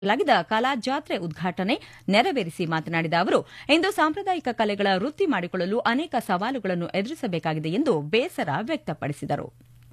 ಲಾಗಿದ ಕಲಾ ಜಾತ್ರೆ ಉದ್ಘಾಟನೆ ನೆರವೇರಿಸಿ ಮಾತನಾಡಿದ ಅವರು ಇಂದು ಸಾಂಪ್ರದಾಯಿಕ ಕಲೆಗಳ ವೃತ್ತಿ ಮಾಡಿಕೊಳ್ಳಲು ಅನೇಕ ಸವಾಲುಗಳನ್ನು ಎದುರಿಸಬೇಕಾಗಿದೆ ಎಂದು ಬೇಸರ ವ್ಯಕ್ತಪಡಿಸಿದರು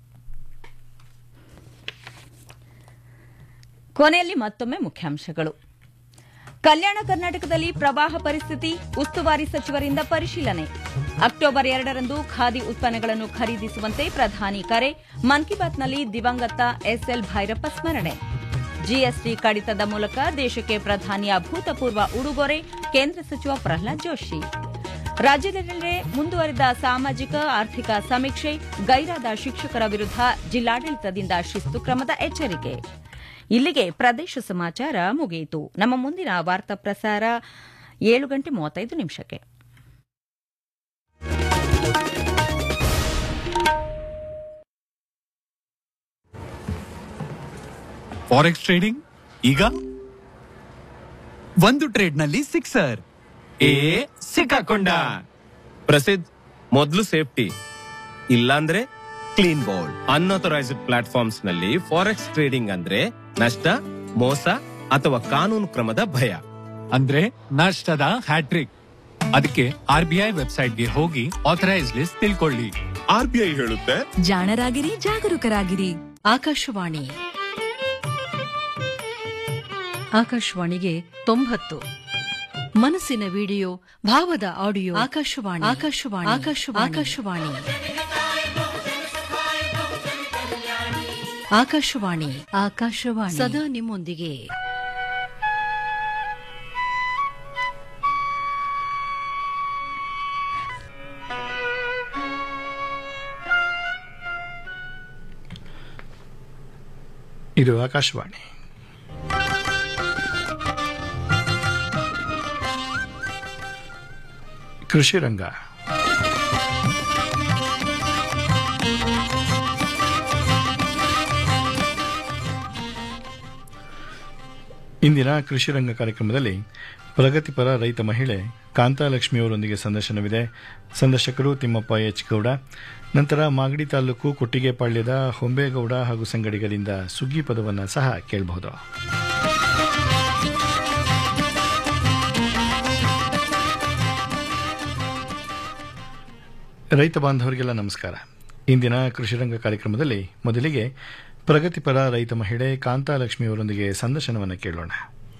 ಕೊನೆಯಲ್ಲಿ ಮತ್ತೊಮ್ಮೆ ಮುಖ್ಯಾಂಶಗಳು ಕಲ್ಯಾಣ ಕರ್ನಾಟಕದಲ್ಲಿ ಪ್ರವಾಹ ಪರಿಸ್ಥಿತಿ ಉಸ್ತುವಾರಿ ಸಚಿವರಿಂದ ಪರಿಶೀಲನೆ ಅಕ್ಟೋಬರ್ ಎರಡರಂದು ಖಾದಿ ಉತ್ಪನ್ನಗಳನ್ನು ಖರೀದಿಸುವಂತೆ ಪ್ರಧಾನಿ ಕರೆ ಮನ್ ಕಿ ಬಾತ್ನಲ್ಲಿ ದಿವಂಗತ ಎಸ್ಎಲ್ ಭೈರಪ್ಪ ಸ್ಮರಣೆ ಜಿಎಸ್ಟಿ ಕಡಿತದ ಮೂಲಕ ದೇಶಕ್ಕೆ ಪ್ರಧಾನಿಯ ಅಭೂತಪೂರ್ವ ಉಡುಗೊರೆ ಕೇಂದ್ರ ಸಚಿವ ಪ್ರಹ್ಲಾದ್ ಜೋಶಿ ರಾಜ್ಯದೆಲ್ಲೆಡೆ ಮುಂದುವರಿದ ಸಾಮಾಜಿಕ ಆರ್ಥಿಕ ಸಮೀಕ್ಷೆ ಗೈರಾದ ಶಿಕ್ಷಕರ ವಿರುದ್ಧ ಜಿಲ್ಲಾಡಳಿತದಿಂದ ಶಿಸ್ತು ಕ್ರಮದ ಎಚ್ಚರಿಕೆ ಇಲ್ಲಿಗೆ ಪ್ರದೇಶ ಸಮಾಚಾರ ಮುಗಿಯಿತು ನಮ್ಮ ಮುಂದಿನ ವಾರ್ತಾ ಪ್ರಸಾರ ಏಳು ಗಂಟೆ ಮೂವತ್ತೈದು ನಿಮಿಷಕ್ಕೆ ಫಾರೆಕ್ಸ್ ಟ್ರೇಡಿಂಗ್ ಈಗ ಒಂದು ಟ್ರೇಡ್ ನಲ್ಲಿ ಸಿಕ್ಸರ್ ಏ ಸಿಕ್ಕಾಕೊಂಡ ಪ್ರಸಿದ್ಧ ಮೊದಲು ಸೇಫ್ಟಿ ಇಲ್ಲಾಂದ್ರೆ ಕ್ಲೀನ್ ಬೋಲ್ಡ್ ಅನ್ಅಥರೈಸ್ಡ್ ಪ್ಲಾಟ್ಫಾರ್ಮ್ಸ್ ನಲ್ಲಿ ಫಾರೆಕ್ಸ್ ಟ್ರೇಡಿಂಗ್ ಅಂದ್ರೆ ನಷ್ಟ ಮೋಸ ಅಥವಾ ಕಾನೂನು ಕ್ರಮದ ಭಯ ಅಂದ್ರೆ ನಷ್ಟದ ಹ್ಯಾಟ್ರಿಕ್ ಅದಕ್ಕೆ ಆರ್ ಬಿ ಐ ವೆಬ್ಸೈಟ್ಗೆ ಹೋಗಿ ಆಥರೈಸ್ ಲಿಸ್ಟ್ ತಿಳ್ಕೊಳ್ಳಿ ಆರ್ ಬಿ ಐ ಹೇಳುತ್ತೆ ಜಾಣರಾಗಿರಿ ಜಾಗರೂಕರಾಗಿರಿ ಆಕಾಶವಾಣಿ ಆಕಾಶವಾಣಿಗೆ ತೊಂಬತ್ತು ಮನಸ್ಸಿನ ವಿಡಿಯೋ ಭಾವದ ಆಡಿಯೋ ಆಕಾಶವಾಣಿ ಆಕಾಶವಾಣಿ ಆಕಾಶವಾಣಿ ಆಕಾಶವಾಣಿ ಆಕಾಶವಾಣಿ ಆಕಾಶವಾಣಿ ಸದಾ ನಿಮ್ಮೊಂದಿಗೆ ಇದು ಆಕಾಶವಾಣಿ ಕೃಷಿ ರಂಗ ಇಂದಿನ ಕೃಷಿ ರಂಗ ಕಾರ್ಯಕ್ರಮದಲ್ಲಿ ಪ್ರಗತಿಪರ ರೈತ ಮಹಿಳೆ ಕಾಂತಾಲಕ್ಷ್ಮಿಯವರೊಂದಿಗೆ ಸಂದರ್ಶನವಿದೆ ಸಂದರ್ಶಕರು ತಿಮ್ಮಪ್ಪ ಎಚ್ ಗೌಡ ನಂತರ ಮಾಗಡಿ ತಾಲೂಕು ಕೊಟ್ಟಿಗೆಪಾಳ್ಯದ ಹೊಂಬೇಗೌಡ ಹಾಗೂ ಸಂಗಡಿಗರಿಂದ ಸುಗ್ಗಿ ಪದವನ್ನು ಸಹ ಕೇಳಬಹುದು ರೈತ ಬಾಂಧವರಿಗೆಲ್ಲ ನಮಸ್ಕಾರ ಇಂದಿನ ಕೃಷಿರಂಗ ಕಾರ್ಯಕ್ರಮದಲ್ಲಿ ಮೊದಲಿಗೆ ಪ್ರಗತಿಪರ ರೈತ ಮಹಿಳೆ ಕಾಂತಾಲಕ್ಷ್ಮಿಯವರೊಂದಿಗೆ ಸಂದರ್ಶನವನ್ನು ಕೇಳೋಣ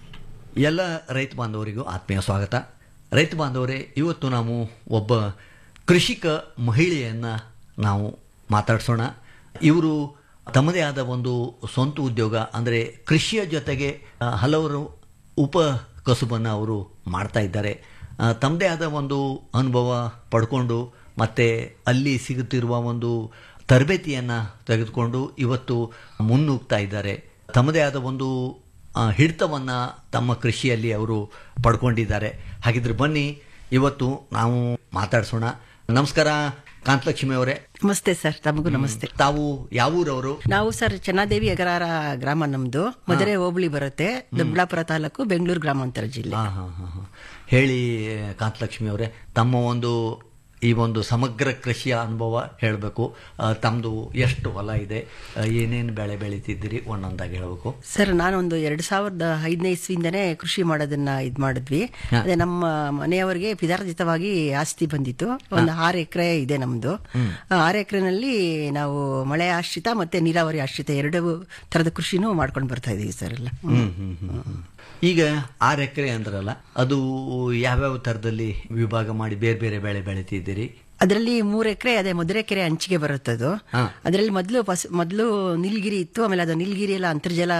ಎಲ್ಲ ರೈತ ಬಾಂಧವರಿಗೂ ಆತ್ಮೀಯ ಸ್ವಾಗತ ರೈತ ಬಾಂಧವರೇ ಇವತ್ತು ನಾವು ಒಬ್ಬ ಕೃಷಿಕ ಮಹಿಳೆಯನ್ನು ನಾವು ಮಾತಾಡಿಸೋಣ ಇವರು ತಮ್ಮದೇ ಆದ ಒಂದು ಸ್ವಂತ ಉದ್ಯೋಗ ಅಂದರೆ ಕೃಷಿಯ ಜೊತೆಗೆ ಆ, ಹಲವರು ಉಪ ಕಸುಬನ್ನು ಅವರು ಮಾಡ್ತಾ ಇದ್ದಾರೆ ಆ, ತಮ್ಮದೇ ಆದ ಒಂದು ಅನುಭವ ಪಡ್ಕೊಂಡು ಮತ್ತು ಅಲ್ಲಿ ಸಿಗುತ್ತಿರುವ ಒಂದು ತರಬೇತಿಯನ್ನು ತೆಗೆದುಕೊಂಡು ಇವತ್ತು ಮುನ್ನುಗ್ತಾ ಇದ್ದಾರೆ ತಮ್ಮದೇ ಆದ ಒಂದು ಆ, ಹಿಡಿತವನ್ನ ತಮ್ಮ ಕೃಷಿಯಲ್ಲಿ ಅವರು ಪಡ್ಕೊಂಡಿದ್ದಾರೆ ಹಾಗಿದ್ರೆ ಬನ್ನಿ ಇವತ್ತು ನಾವು ಮಾತಾಡ್ಸೋಣ ನಮಸ್ಕಾರ ಕಾಂತಲಕ್ಷ್ಮಿ ಅವರೇ ನಮಸ್ತೆ ಸರ್ ತಮಗೂ ನಮಸ್ತೆ ತಾವು ಯಾವೂರವರು ನಾವು ಸರ್ ಚೆನ್ನಾದೇವಿ ಅಗರಾರ ಗ್ರಾಮ ನಮ್ದು ಮಧುರೆ ಹೋಬಳಿ ಬರುತ್ತೆ ದೊಡ್ಡಬಳ್ಳಾಪುರ ತಾಲೂಕು ಬೆಂಗಳೂರು ಗ್ರಾಮಾಂತರ ಜಿಲ್ಲೆ ಹಾ ಹಾ ಹಾ ಹಾ ಹೇಳಿ ಕಾಂತಲಕ್ಷ್ಮಿ ಅವರೇ ತಮ್ಮ ಒಂದು ಈ ಒಂದು ಸಮಗ್ರ ಕೃಷಿಯ ಅನುಭವ ಹೇಳಬೇಕು ತಮ್ಮದು ಎಷ್ಟು ಹೊಲ ಇದೆ ಆ, ಏನೇನು ಬೆಳೆ ಬೆಳೀತಿದ್ದೀರಿ ಒಂದೊಂದಾಗಿ ಹೇಳಬೇಕು ಸರ್ ನಾನೊಂದು ಎರಡ್ ಸಾವಿರದ ಐದನೇ ಇಸ್ವಿಯಿಂದನೇ ಕೃಷಿ ಮಾಡೋದನ್ನ ಇದ್ ಮಾಡಿದ್ವಿ ಅದೇ ನಮ್ಮ ಮನೆಯವರಿಗೆ ಪಿದಾರ್ಜಿತವಾಗಿ ಆಸ್ತಿ ಬಂದಿತ್ತು ಒಂದು ಆರು ಎಕರೆ ಇದೆ ನಮ್ದು ಆ ಆರು ಎಕರೆನಲ್ಲಿ ನಾವು ಮಳೆ ಆಶ್ರಿತ ಮತ್ತೆ ನೀರಾವರಿ ಆಶ್ರಿತ ಎರಡು ತರದ ಕೃಷಿನೂ ಮಾಡ್ಕೊಂಡು ಬರ್ತಾ ಇದೀವಿ ಸರ್ ಎಲ್ಲ ಹ್ಮ್, ಹ್ಮ್, ಹ್ಮ್, ಹ್ಮ್. ಈಗ ಆರು ಎಕರೆ ಅಂದ್ರಲ್ಲ ಅದು ಯಾವ್ಯಾವ ಥರದಲ್ಲಿ ವಿಭಾಗ ಮಾಡಿ ಬೇರೆ ಬೇರೆ ಬೆಳೆ ಬೆಳಿತಿದ್ದೀರಿ ಅದರಲ್ಲಿ ಮೂರ್ ಎಕರೆ ಅದೇ ಮಧುರೆಕೆರೆ ಹಂಚಿಗೆ ಬರುತ್ತದು ಹಾ. ಅದರಲ್ಲಿ ಮೊದಲು ಮೊದಲು ನೀಲಗಿರಿ ಇತ್ತು ಆಮೇಲೆ ಅದು ನೀಲಗಿರಿ ಎಲ್ಲ ಅಂತರ್ಜಲ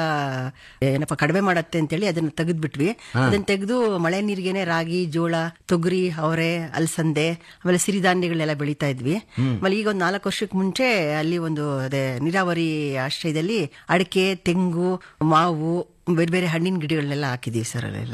ಏನಪ್ಪ ಕಡಿಮೆ ಮಾಡತ್ತೆ ಅಂತೇಳಿ ಅದನ್ನ ತೆಗೆದ್ಬಿಟ್ವಿ ಅದನ್ನ ತೆಗೆದು ಮಳೆ ನೀರಿಗೆನೆ ರಾಗಿ ಜೋಳ ತೊಗರಿ ಅವರೆ ಅಲಸಂದೆ ಆಮೇಲೆ ಸಿರಿಧಾನ್ಯಗಳೆಲ್ಲ ಬೆಳೀತಾ ಇದ್ವಿ ಆಮೇಲೆ ಈಗ ಒಂದು ನಾಲ್ಕು ವರ್ಷಕ್ಕೆ ಮುಂಚೆ ಅಲ್ಲಿ ಒಂದು ಅದೇ ನೀರಾವರಿ ಆಶ್ರಯದಲ್ಲಿ ಅಡಿಕೆ ತೆಂಗು ಮಾವು ಬೇರೆ ಬೇರೆ ಹಣ್ಣಿನ ಗಿಡಗಳನ್ನೆಲ್ಲ ಹಾಕಿದೀವಿ ಸರ್ ಅಲ್ಲೆಲ್ಲ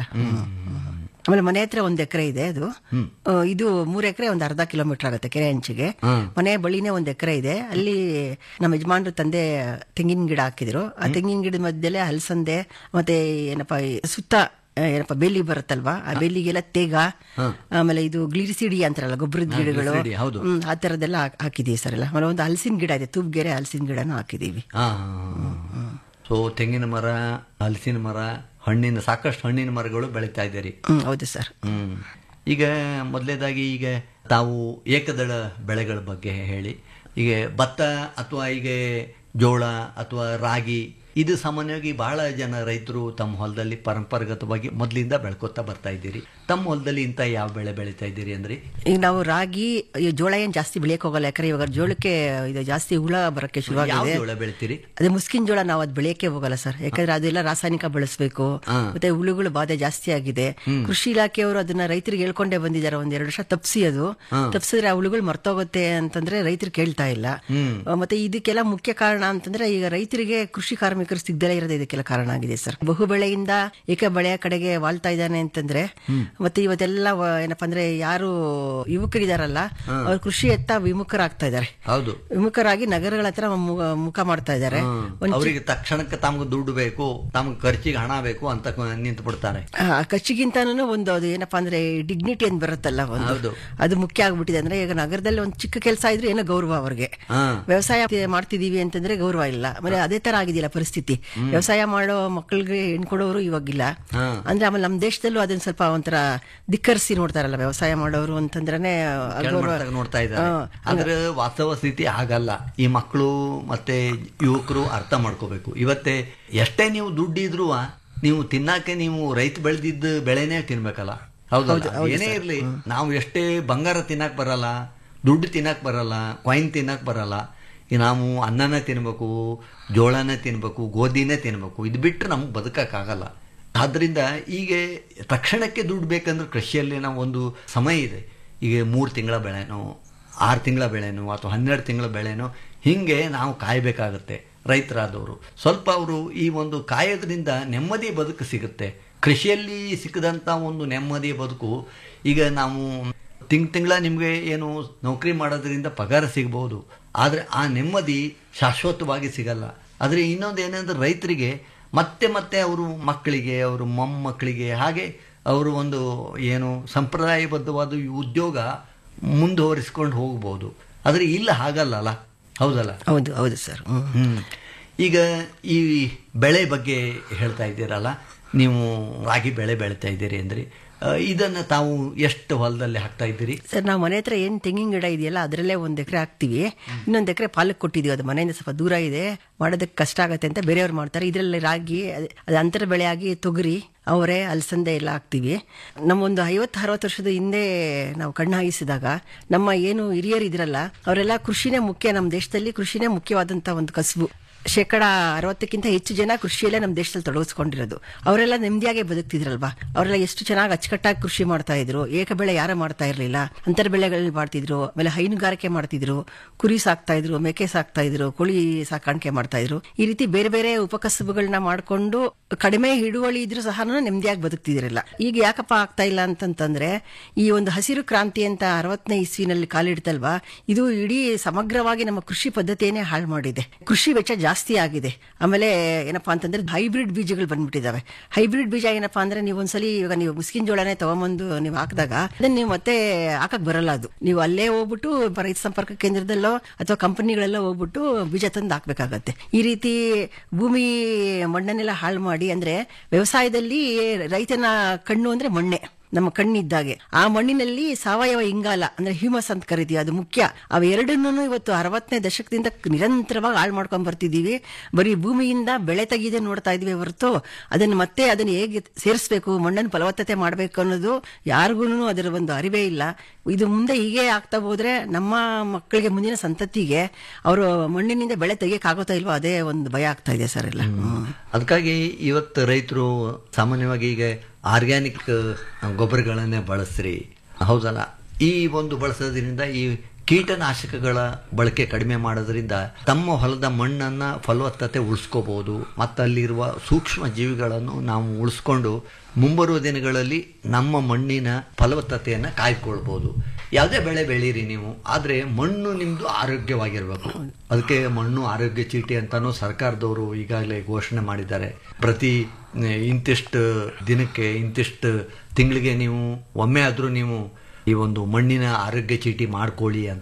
ಆಮೇಲೆ ಮನೆ ಹತ್ರ ಒಂದ್ ಎಕರೆ ಇದೆ ಅದು ಆ, ಇದು ಮೂರ್ ಎಕರೆ ಒಂದ್ ಅರ್ಧ ಕಿಲೋಮೀಟರ್ ಆಗುತ್ತೆ ಕೆರೆ ಹಂಚಿಗೆ ಮನೆ ಬಳಿನೇ ಒಂದ್ ಎಕರೆ ಇದೆ ಅಲ್ಲಿ ನಮ್ಮ ಯಜಮಾನ್ರು ತಂದೆ ತೆಂಗಿನ ಗಿಡ ಹಾಕಿದ್ರು ಆ ತೆಂಗಿನ ಗಿಡದ ಮಧ್ಯದಲ್ಲೇ ಹಲಸಂದೆ ಮತ್ತೆ ಏನಪ್ಪಾ ಈ ಸುತ್ತ ಆ, ಏನಪ್ಪಾ ಬೇಲಿ ಬರುತ್ತಲ್ವಾ ಆ ಬೇಲಿಗೆಲ್ಲ ತೇಗ ಆಮೇಲೆ ಇದು ಗ್ಲಿರಿಸಿಡಿ ಅಂತಾರಲ್ಲ ಗೊಬ್ಬರದ ಗಿಡಗಳು ಗ್ಲಿರಿಸಿಡಿ, ಹೌದು. ಹ್ಮ್, ಆ ತರದೆಲ್ಲ ಹಾಕ್- ಹಾಕಿದೀವಿ ಸರ್ ಎಲ್ಲ ಆಮೇಲೆ ಒಂದು ಹಲಸಿನ ಗಿಡ ಇದೆ ತೂಬ್ಗೆರೆ ಹಲಸಿನ ಗಿಡನೂ ಹಾಕಿದೀವಿ ಹಾ ಸೊ ತೆಂಗಿನ ಮರ ಹಲಸಿನ ಮರ ಹಣ್ಣಿನ ಸಾಕಷ್ಟು ಹಣ್ಣಿನ ಮರಗಳು ಬೆಳೀತಾ ಇದ್ದೀರಿ ಹ್ಮ್ ಹೌದು ಸರ್ ಹ್ಮ್ ಈಗ ಮೊದಲನೇದಾಗಿ ಈಗ ತಾವು ಏಕದಳ ಬೆಳೆಗಳ ಬಗ್ಗೆ ಹೇಳಿ ಈಗ ಭತ್ತ ಅಥವಾ ಈಗ ಜೋಳ ಅಥವಾ ರಾಗಿ ಇದು ಸಾಮಾನ್ಯವಾಗಿ ಬಹಳ ಜನ ರೈತರು ತಮ್ಮ ಹೊಲದಲ್ಲಿ ಪರಂಪರಾಗತವಾಗಿ ಮೊದಲಿಂದ ಬೆಳ್ಕೊತಾ ಬರ್ತಾ ಇದ್ದೀರಿ ತಮ್ಮ ಹೊಲದಲ್ಲಿ ಇಂಥ ಯಾವ ಬೆಳೆ ಬೆಳೀತಾ ಇದ್ದೀರಿ ಅಂದ್ರೆ ಈಗ ನಾವು ರಾಗಿ ಈ ಜೋಳ ಏನ್ ಜಾಸ್ತಿ ಬೆಳೆಯಕ್ ಹೋಗಲ್ಲ ಯಾಕಂದ್ರೆ ಇವಾಗ ಜೋಳಕ್ಕೆ ಇದು ಜಾಸ್ತಿ ಹುಳ ಬರಕ್ಕೆ ಯಾವ ಶುರುವಾಗಿದೆ ಜೋಳ ಬೆಳಿತೀರಿ ಅದೇ ಮುಸ್ಕಿನ್ ಜೋಳ ನಾವು ಅದು ಬೆಳೆಯಕ್ಕೆ ಹೋಗಲ್ಲ ಸರ್ ಯಾಕಂದ್ರೆ ಅದೆಲ್ಲ ರಾಸಾಯನಿಕ ಬಳಸಬೇಕು ಮತ್ತೆ ಹುಳುಗಳು ಬಾಧೆ ಜಾಸ್ತಿ ಆಗಿದೆ ಕೃಷಿ ಇಲಾಖೆಯವರು ಅದನ್ನ ರೈತರಿಗೆ ಹೇಳ್ಕೊಂಡೇ ಬಂದಿದ್ದಾರೆ ಒಂದ್ ಎರಡು ವರ್ಷ ತಪ್ಸಿ ಅದು ತಪ್ಸಿದ್ರೆ ಆ ಹುಳುಗಳು ಮರ್ತೋಗುತ್ತೆ ಅಂತಂದ್ರೆ ರೈತರು ಕೇಳ್ತಾ ಇಲ್ಲ ಆ, ಮತ್ತೆ ಇದಕ್ಕೆಲ್ಲ ಮುಖ್ಯ ಕಾರಣ ಅಂತಂದ್ರೆ ಈಗ ರೈತರಿಗೆ ಕೃಷಿ ಕಾರ್ಮಿಕರು ಸಿಗ್ದಲೇ ಇರೋದೇ ಇದಕ್ಕೆಲ್ಲ ಕಾರಣ ಆಗಿದೆ ಸರ್ ಬಹು ಬೆಳೆಯಿಂದ ಏಕ ಬೆಳೆಯ ಕಡೆಗೆ ವಾಳ್ತಾ ಇದ್ದಾನೆ ಅಂತಂದ್ರೆ ಮತ್ತೆ ಇವತ್ತೆಲ್ಲ ವ- ಏನಪ್ಪಾ ಅಂದ್ರೆ ಯಾರು ಯುವಕರಿದಾರಲ್ಲ ಅವ್ರು ಕೃಷಿ ಎತ್ತ ವಿಮುಖರಾಗ್ತಾ ಇದ್ದಾರೆ ಹೌದು ವಿಮುಖರಾಗಿ ನಗರಗಳ ಹತ್ರ ಮು- ಮುಖ ಮಾಡ್ತಾ ಇದ್ದಾರೆ ಒಂದ್ ಅವರಿಗೆ ತಕ್ಷಣಕ್ಕೆ ತಮಗೆ ದುಡ್ಡು ಬೇಕು ತಮಗೆ ಖರ್ಚಿಗೆ ಹಣ ಬೇಕು ಅಂತ ನಿಂತು ಬಿಡ್ತಾರೆ ಆ, ಖರ್ಚಿಗಿಂತಾನು ಒಂದು ಅದು ಏನಪ್ಪಾ ಅಂದ್ರೆ ಡಿಗ್ನಿಟಿ ಅಂತ ಬರುತ್ತಲ್ಲ ಒಂದು ಹೌದು. ಅದು ಮುಖ್ಯ ಆಗ್ಬಿಟ್ಟಿದೆ ಅಂದ್ರೆ ಈಗ ನಗರದಲ್ಲಿ ಒಂದು ಚಿಕ್ಕ ಕೆಲಸ ಇದ್ರೆ ಏನೋ ಗೌರವ ಅವ್ರಿಗೆ ಹಾ. ವ್ಯವಸಾಯ ಮಾಡ್ತಿದೀವಿ ಅಂತಂದ್ರೆ ಗೌರವ ಇಲ್ಲ ಆಮೇಲೆ ಅದೇ ತರ ಆಗಿದೆಯಲ್ಲ ಪರಿಸ್ಥಿತಿ ವ್ಯವಸಾಯ ಮಾಡೋ ಮಕ್ಕಳಿಗೆ ಹೆಣ್ಕೊಡೋರು ಇವಾಗಿಲ್ಲ ಹಾ. ಅಂದ್ರೆ ಆಮೇಲೆ ನಮ್ಮ ದೇಶದಲ್ಲೂ ಅದನ್ನ ಸ್ವಲ್ಪ ಒಂಥರ ಧಿಕ್ಕರಿಸಿ ನೋಡ್ತಾರಲ್ಲ ವ್ಯವಸಾಯ ಮಾಡೋರು ಅಂತಂದ್ರೆ ಆ ಗೌರವ- ಕೆಳಮಟ್ಟದಾಗ ನೋಡ್ತಾ ಇದ್ದಾರೆ ಹಾ. ಆದ್ರೆ ವಾಸ್ತವ ಸ್ಥಿತಿ ಹಾಗಲ್ಲ ಈ ಮಕ್ಕಳು ಮತ್ತೆ ಯುವಕರು ಅರ್ಥ ಮಾಡ್ಕೋಬೇಕು ಇವತ್ತೇ ಎಷ್ಟೇ ನೀವು ದುಡ್ಡಿದ್ರು ನೀವು ತಿನ್ನಾಕೆ ನೀವು ರೈತ ಬೆಳೆದಿದ್ದ ಬೆಳೆನೇ ತಿನ್ಬೇಕಲ್ಲ ಹೌದಲ್ಲ ಏನೇ ಇರ್ಲಿ ನಾವು ಎಷ್ಟೇ ಬಂಗಾರ ತಿನ್ನಕ್ ಬರಲ್ಲ ದುಡ್ಡು ತಿನ್ನಕ್ ಬರಲ್ಲ ಕಾಯಿನ್ ತಿನ್ನಕ್ ಬರಲ್ಲ ಈ ನಾವು ಅನ್ನನೇ ತಿನ್ಬೇಕು ಜೋಳನೇ ತಿನ್ಬೇಕು ಗೋಧಿನೇ ತಿನ್ಬೇಕು ಇದು ಬಿಟ್ಟರೆ ನಮ್ಗೆ ಬದುಕಕ್ಕಾಗಲ್ಲ ಆದ್ರಿಂದ ಈಗ ತಕ್ಷಣಕ್ಕೆ ದುಡ್ಡು ಬೇಕಂದ್ರೆ ಕೃಷಿಯಲ್ಲಿ ನಾವು ಒಂದು ಸಮಯ ಇದೆ ಈಗ ಮೂರು ತಿಂಗಳ ಬೆಳೆನೋ ಆರು ತಿಂಗಳ ಬೆಳೆನೋ ಅಥವಾ ಹನ್ನೆರಡು ತಿಂಗಳ ಬೆಳೆನೋ ಹಿಂಗೆ ನಾವು ಕಾಯಬೇಕಾಗತ್ತೆ ರೈತರಾದವರು ಸ್ವಲ್ಪ ಅವರು ಈ ಒಂದು ಕಾಯೋದ್ರಿಂದ ನೆಮ್ಮದಿ ಬದುಕು ಸಿಗುತ್ತೆ ಕೃಷಿಯಲ್ಲಿ ಸಿಕ್ಕದಂಥ ಒಂದು ನೆಮ್ಮದಿ ಬದುಕು ಈಗ ನಾವು ತಿಂಗ್ ತಿಂಗಳ ನಿಮಗೆ ಏನು ನೌಕರಿ ಮಾಡೋದ್ರಿಂದ ಪಗಾರ ಸಿಗಬಹುದು ಆದರೆ ಆ ನೆಮ್ಮದಿ ಶಾಶ್ವತವಾಗಿ ಸಿಗಲ್ಲ ಆದರೆ ಇನ್ನೊಂದು ಏನಂದ್ರೆ ರೈತರಿಗೆ ಮತ್ತೆ ಮತ್ತೆ ಅವರು ಮಕ್ಕಳಿಗೆ ಅವರು ಮೊಮ್ಮಕ್ಕಳಿಗೆ ಹಾಗೆ ಅವರು ಒಂದು ಏನು ಸಂಪ್ರದಾಯಬದ್ಧವಾದ ಈ ಉದ್ಯೋಗ ಮುಂದುವರಿಸ್ಕೊಂಡು ಹೋಗ್ಬೋದು ಆದರೆ ಇಲ್ಲ ಹಾಗಲ್ಲಲ್ಲ ಹೌದಲ್ಲ ಹೌದು ಹೌದು ಸರ್ ಹ್ಮ್ ಹ್ಮ್ ಈಗ ಈ ಬೆಳೆ ಬಗ್ಗೆ ಹೇಳ್ತಾ ಇದ್ದೀರಲ್ಲ ನೀವು ರಾಗಿ ಬೆಳೆ ಬೆಳಿತಾ ಇದ್ದೀರಿ ಅಂದ್ರೆ ಆ, ಇದನ್ನ ತಾವು ಎಷ್ಟು ಹೊಲದಲ್ಲಿ ಹಾಕ್ತಾ ಇದ್ದೀರಿ ಸರ್ ನಾವು ಮನೆ ಹತ್ರ ಏನ್ ತೆಂಗಿನ ಗಿಡ ಇದೆಯಲ್ಲ ಅದರಲ್ಲೇ ಒಂದ್ ಎಕರೆ ಹಾಕ್ತಿವಿ ಇನ್ನೊಂದ್ ಎಕರೆ ಪಾಲಕ್ ಕೊಟ್ಟಿದೀವಿ ಅದು ಮನೆಯಿಂದ ಸ್ವಲ್ಪ ದೂರ ಇದೆ ಮಾಡೋದಕ್ಕೆ ಕಷ್ಟ ಆಗತ್ತೆ ಅಂತ ಬೇರೆಯವ್ರು ಮಾಡ್ತಾರೆ ಇದರಲ್ಲಿ ರಾಗಿ ಅದ್- ಅದು ಅಂತರ ಬೆಳೆಯಾಗಿ ತೊಗರಿ ಅವರೆ ಅಲಸಂದೆ ಎಲ್ಲ ಹಾಕ್ತಿವಿ ನಮ್ಮೊಂದು ಐವತ್ತು ಅರವತ್ತು ವರ್ಷದ ಹಿಂದೆ ನಾವು ಕಣ್ಣು ಹಾಯಿಸಿದಾಗ ನಮ್ಮ ಏನು ಹಿರಿಯರು ಇದ್ರಲ್ಲ ಅವರೆಲ್ಲ ಕೃಷಿನೇ ಮುಖ್ಯ ನಮ್ಮ ದೇಶದಲ್ಲಿ ಕೃಷಿನೇ ಮುಖ್ಯವಾದಂತ ಒಂದು ಕಸುಬು ಶೇಕಡ ಅರವತ್ತಕ್ಕಿಂತ ಹೆಚ್ಚು ಜನ ಕೃಷಿಯಲ್ಲೇ ನಮ್ಮ ದೇಶದಲ್ಲಿ ತೊಡಗಿಸ್ಕೊಂಡಿರೋದು ಅವರೆಲ್ಲ ನೆಮ್ಮದಿಯಾಗಿ ಬದುಕ್ತಿದ್ರಲ್ವಾ ಅವರೆಲ್ಲ ಎಷ್ಟು ಚೆನ್ನಾಗಿ ಅಚ್ಚುಕಟ್ಟಾಗಿ ಕೃಷಿ ಮಾಡ್ತಾ ಇದ್ರು ಏಕ ಬೆಳೆ ಯಾರು ಮಾಡ್ತಾ ಇರಲಿಲ್ಲ ಅಂತರ ಬೆಳೆಗಳು ಮಾಡ್ತಿದ್ರು ಆಮೇಲೆ ಹೈನುಗಾರಿಕೆ ಮಾಡ್ತಿದ್ರು ಕುರಿ ಸಾಕ್ತಾ ಇದ್ರು ಮೇಕೆ ಸಾಕ್ತಾ ಇದ್ರು ಕೋಳಿ ಸಾಕಾಣಿಕೆ ಮಾಡ್ತಾ ಇದ್ರು ಈ ರೀತಿ ಬೇರೆ ಬೇರೆ ಉಪಕಸಬುಗಳನ್ನ ಮಾಡ್ಕೊಂಡು ಕಡಿಮೆ ಹಿಡುವಳಿ ಇದ್ರೂ ಸಹ ನೆಮ್ಮದಿಯಾಗಿ ಬದುಕ್ತಿದ್ರಲ್ಲ ಈಗ ಯಾಕಪ್ಪ ಆಗ್ತಾ ಇಲ್ಲ ಅಂತಂತಂದ್ರೆ ಈ ಒಂದು ಹಸಿರು ಕ್ರಾಂತಿ ಅಂತ ಅರವತ್ತನೇ ಇಸ್ವಿನಲ್ಲಿ ಕಾಲಿಡ್ತಲ್ವಾ ಇದು ಇಡೀ ಸಮಗ್ರವಾಗಿ ನಮ್ಮ ಕೃಷಿ ಪದ್ಧತಿಯನ್ನೇ ಹಾಳು ಮಾಡಿದೆ ಕೃಷಿ ವೆಚ್ಚ ಜಾಸ್ತಿ ಆಗಿದೆ ಆಮೇಲೆ ಏನಪ್ಪಾ ಅಂತಂದ್ರೆ ಹೈಬ್ರಿಡ್ ಬೀಜಗಳು ಬಂದ್ಬಿಟ್ಟಿದಾವೆ ಹೈಬ್ರಿಡ್ ಬೀಜ ಏನಪ್ಪಾ ಅಂದ್ರೆ ನೀವು ಒಂದ್ಸಲಿ ಇವಾಗ ನೀವು ಮುಸ್ಕಿನ್ ಜೋಳನೆ ತಗೊಂಬಂದು ನೀವು ಹಾಕಿದಾಗ ಅದನ್ನ ನೀವು ಮತ್ತೆ ಹಾಕಕ್ ಬರಲ್ಲ ಅದು ನೀವು ಅಲ್ಲೇ ಹೋಗ್ಬಿಟ್ಟು ರೈತ ಸಂಪರ್ಕ ಕೇಂದ್ರದಲ್ಲೋ ಅಥವಾ ಕಂಪನಿಗಳೆಲ್ಲ ಹೋಗ್ಬಿಟ್ಟು ಬೀಜ ತಂದು ಹಾಕ್ಬೇಕಾಗತ್ತೆ ಈ ರೀತಿ ಭೂಮಿ ಮಣ್ಣನ್ನೆಲ್ಲ ಹಾಳು ಮಾಡಿ ಅಂದ್ರೆ ವ್ಯವಸಾಯದಲ್ಲಿ ರೈತನ ಕಣ್ಣು ಅಂದ್ರೆ ಮಣ್ಣೆ ನಮ್ಮ ಕಣ್ಣಿದ್ದಾಗೆ ಆ ಮಣ್ಣಿನಲ್ಲಿ ಸಾವಯವ ಇಂಗಾಲ ಅಂದ್ರೆ ಹ್ಯೂಮಸ್ ಅಂತ ಕರಿತೀವಿ ಅದು ಮುಖ್ಯ ಅವೆರಡನ್ನೂ ಇವತ್ತು ಅರವತ್ತನೇ ದಶಕದಿಂದ ನಿರಂತರವಾಗಿ ಹಾಳು ಮಾಡ್ಕೊಂಡ್ ಬರ್ತಿದೀವಿ ಬರೀ ಭೂಮಿಯಿಂದ ಬೆಳೆ ತೆಗೆದೇ ನೋಡ್ತಾ ಇದೀವಿ ಹೊರತು ಅದನ್ನ ಮತ್ತೆ ಅದನ್ನ ಹೇಗೆ ಸೇರಿಸಬೇಕು ಮಣ್ಣನ್ನು ಫಲವತ್ತತೆ ಮಾಡಬೇಕು ಅನ್ನೋದು ಯಾರಿಗೂ ಅದರ ಒಂದು ಅರಿವೇ ಇಲ್ಲ ಇದು ಮುಂದೆ ಹೀಗೆ ಆಗ್ತಾ ಹೋದ್ರೆ ನಮ್ಮ ಮಕ್ಕಳಿಗೆ ಮುಂದಿನ ಸಂತತಿಗೆ ಅವರು ಮಣ್ಣಿನಿಂದ ಬೆಳೆ ತೆಗಿಯಕ್ಕಾಗೋತಾ ಇಲ್ವೋ ಅದೇ ಒಂದು ಭಯ ಆಗ್ತಾ ಇದೆ ಸರ್ ಎಲ್ಲ ಹ್ಮ್. ಅದಕ್ಕಾಗಿ ಇವತ್ತು ರೈತರು ಸಾಮಾನ್ಯವಾಗಿ ಈಗ ಆರ್ಗ್ಯಾನಿಕ್ ಗೊಬ್ಬರಗಳನ್ನೇ ಬಳಸ್ರಿ ಹೌದಲ್ಲ ಈ ಒಂದು ಬಳಸೋದ್ರಿಂದ ಈ ಕೀಟನಾಶಕಗಳ ಬಳಕೆ ಕಡಿಮೆ ಮಾಡೋದ್ರಿಂದ ತಮ್ಮ ಹೊಲದ ಮಣ್ಣನ್ನ ಫಲವತ್ತತೆ ಉಳಿಸ್ಕೋಬಹುದು ಮತ್ತು ಅಲ್ಲಿರುವ ಸೂಕ್ಷ್ಮ ಜೀವಿಗಳನ್ನು ನಾವು ಉಳಿಸ್ಕೊಂಡು ಮುಂಬರುವ ದಿನಗಳಲ್ಲಿ ನಮ್ಮ ಮಣ್ಣಿನ ಫಲವತ್ತತೆಯನ್ನು ಕಾಯ್ಕೊಳ್ಬಹುದು ಯಾವುದೇ ಬೆಳೆ ಬೆಳೀರಿ ನೀವು ಆದರೆ ಮಣ್ಣು ನಿಮ್ದು ಆರೋಗ್ಯವಾಗಿರ್ಬೇಕು ಅದಕ್ಕೆ ಮಣ್ಣು ಆರೋಗ್ಯ ಚೀಟಿ ಅಂತಾನು ಸರ್ಕಾರದವರು ಈಗಾಗಲೇ ಘೋಷಣೆ ಮಾಡಿದ್ದಾರೆ ಪ್ರತಿ ಆ, ಇಂತಿಷ್ಟು ದಿನಕ್ಕೆ ಇಂತಿಷ್ಟು ತಿಂಗಳಿಗೆ ನೀವು ಒಮ್ಮೆ ಆದರೂ ನೀವು ಈ ಒಂದು ಮಣ್ಣಿನ ಆರೋಗ್ಯ ಚೀಟಿ ಮಾಡ್ಕೊಳ್ಳಿ ಅಂತ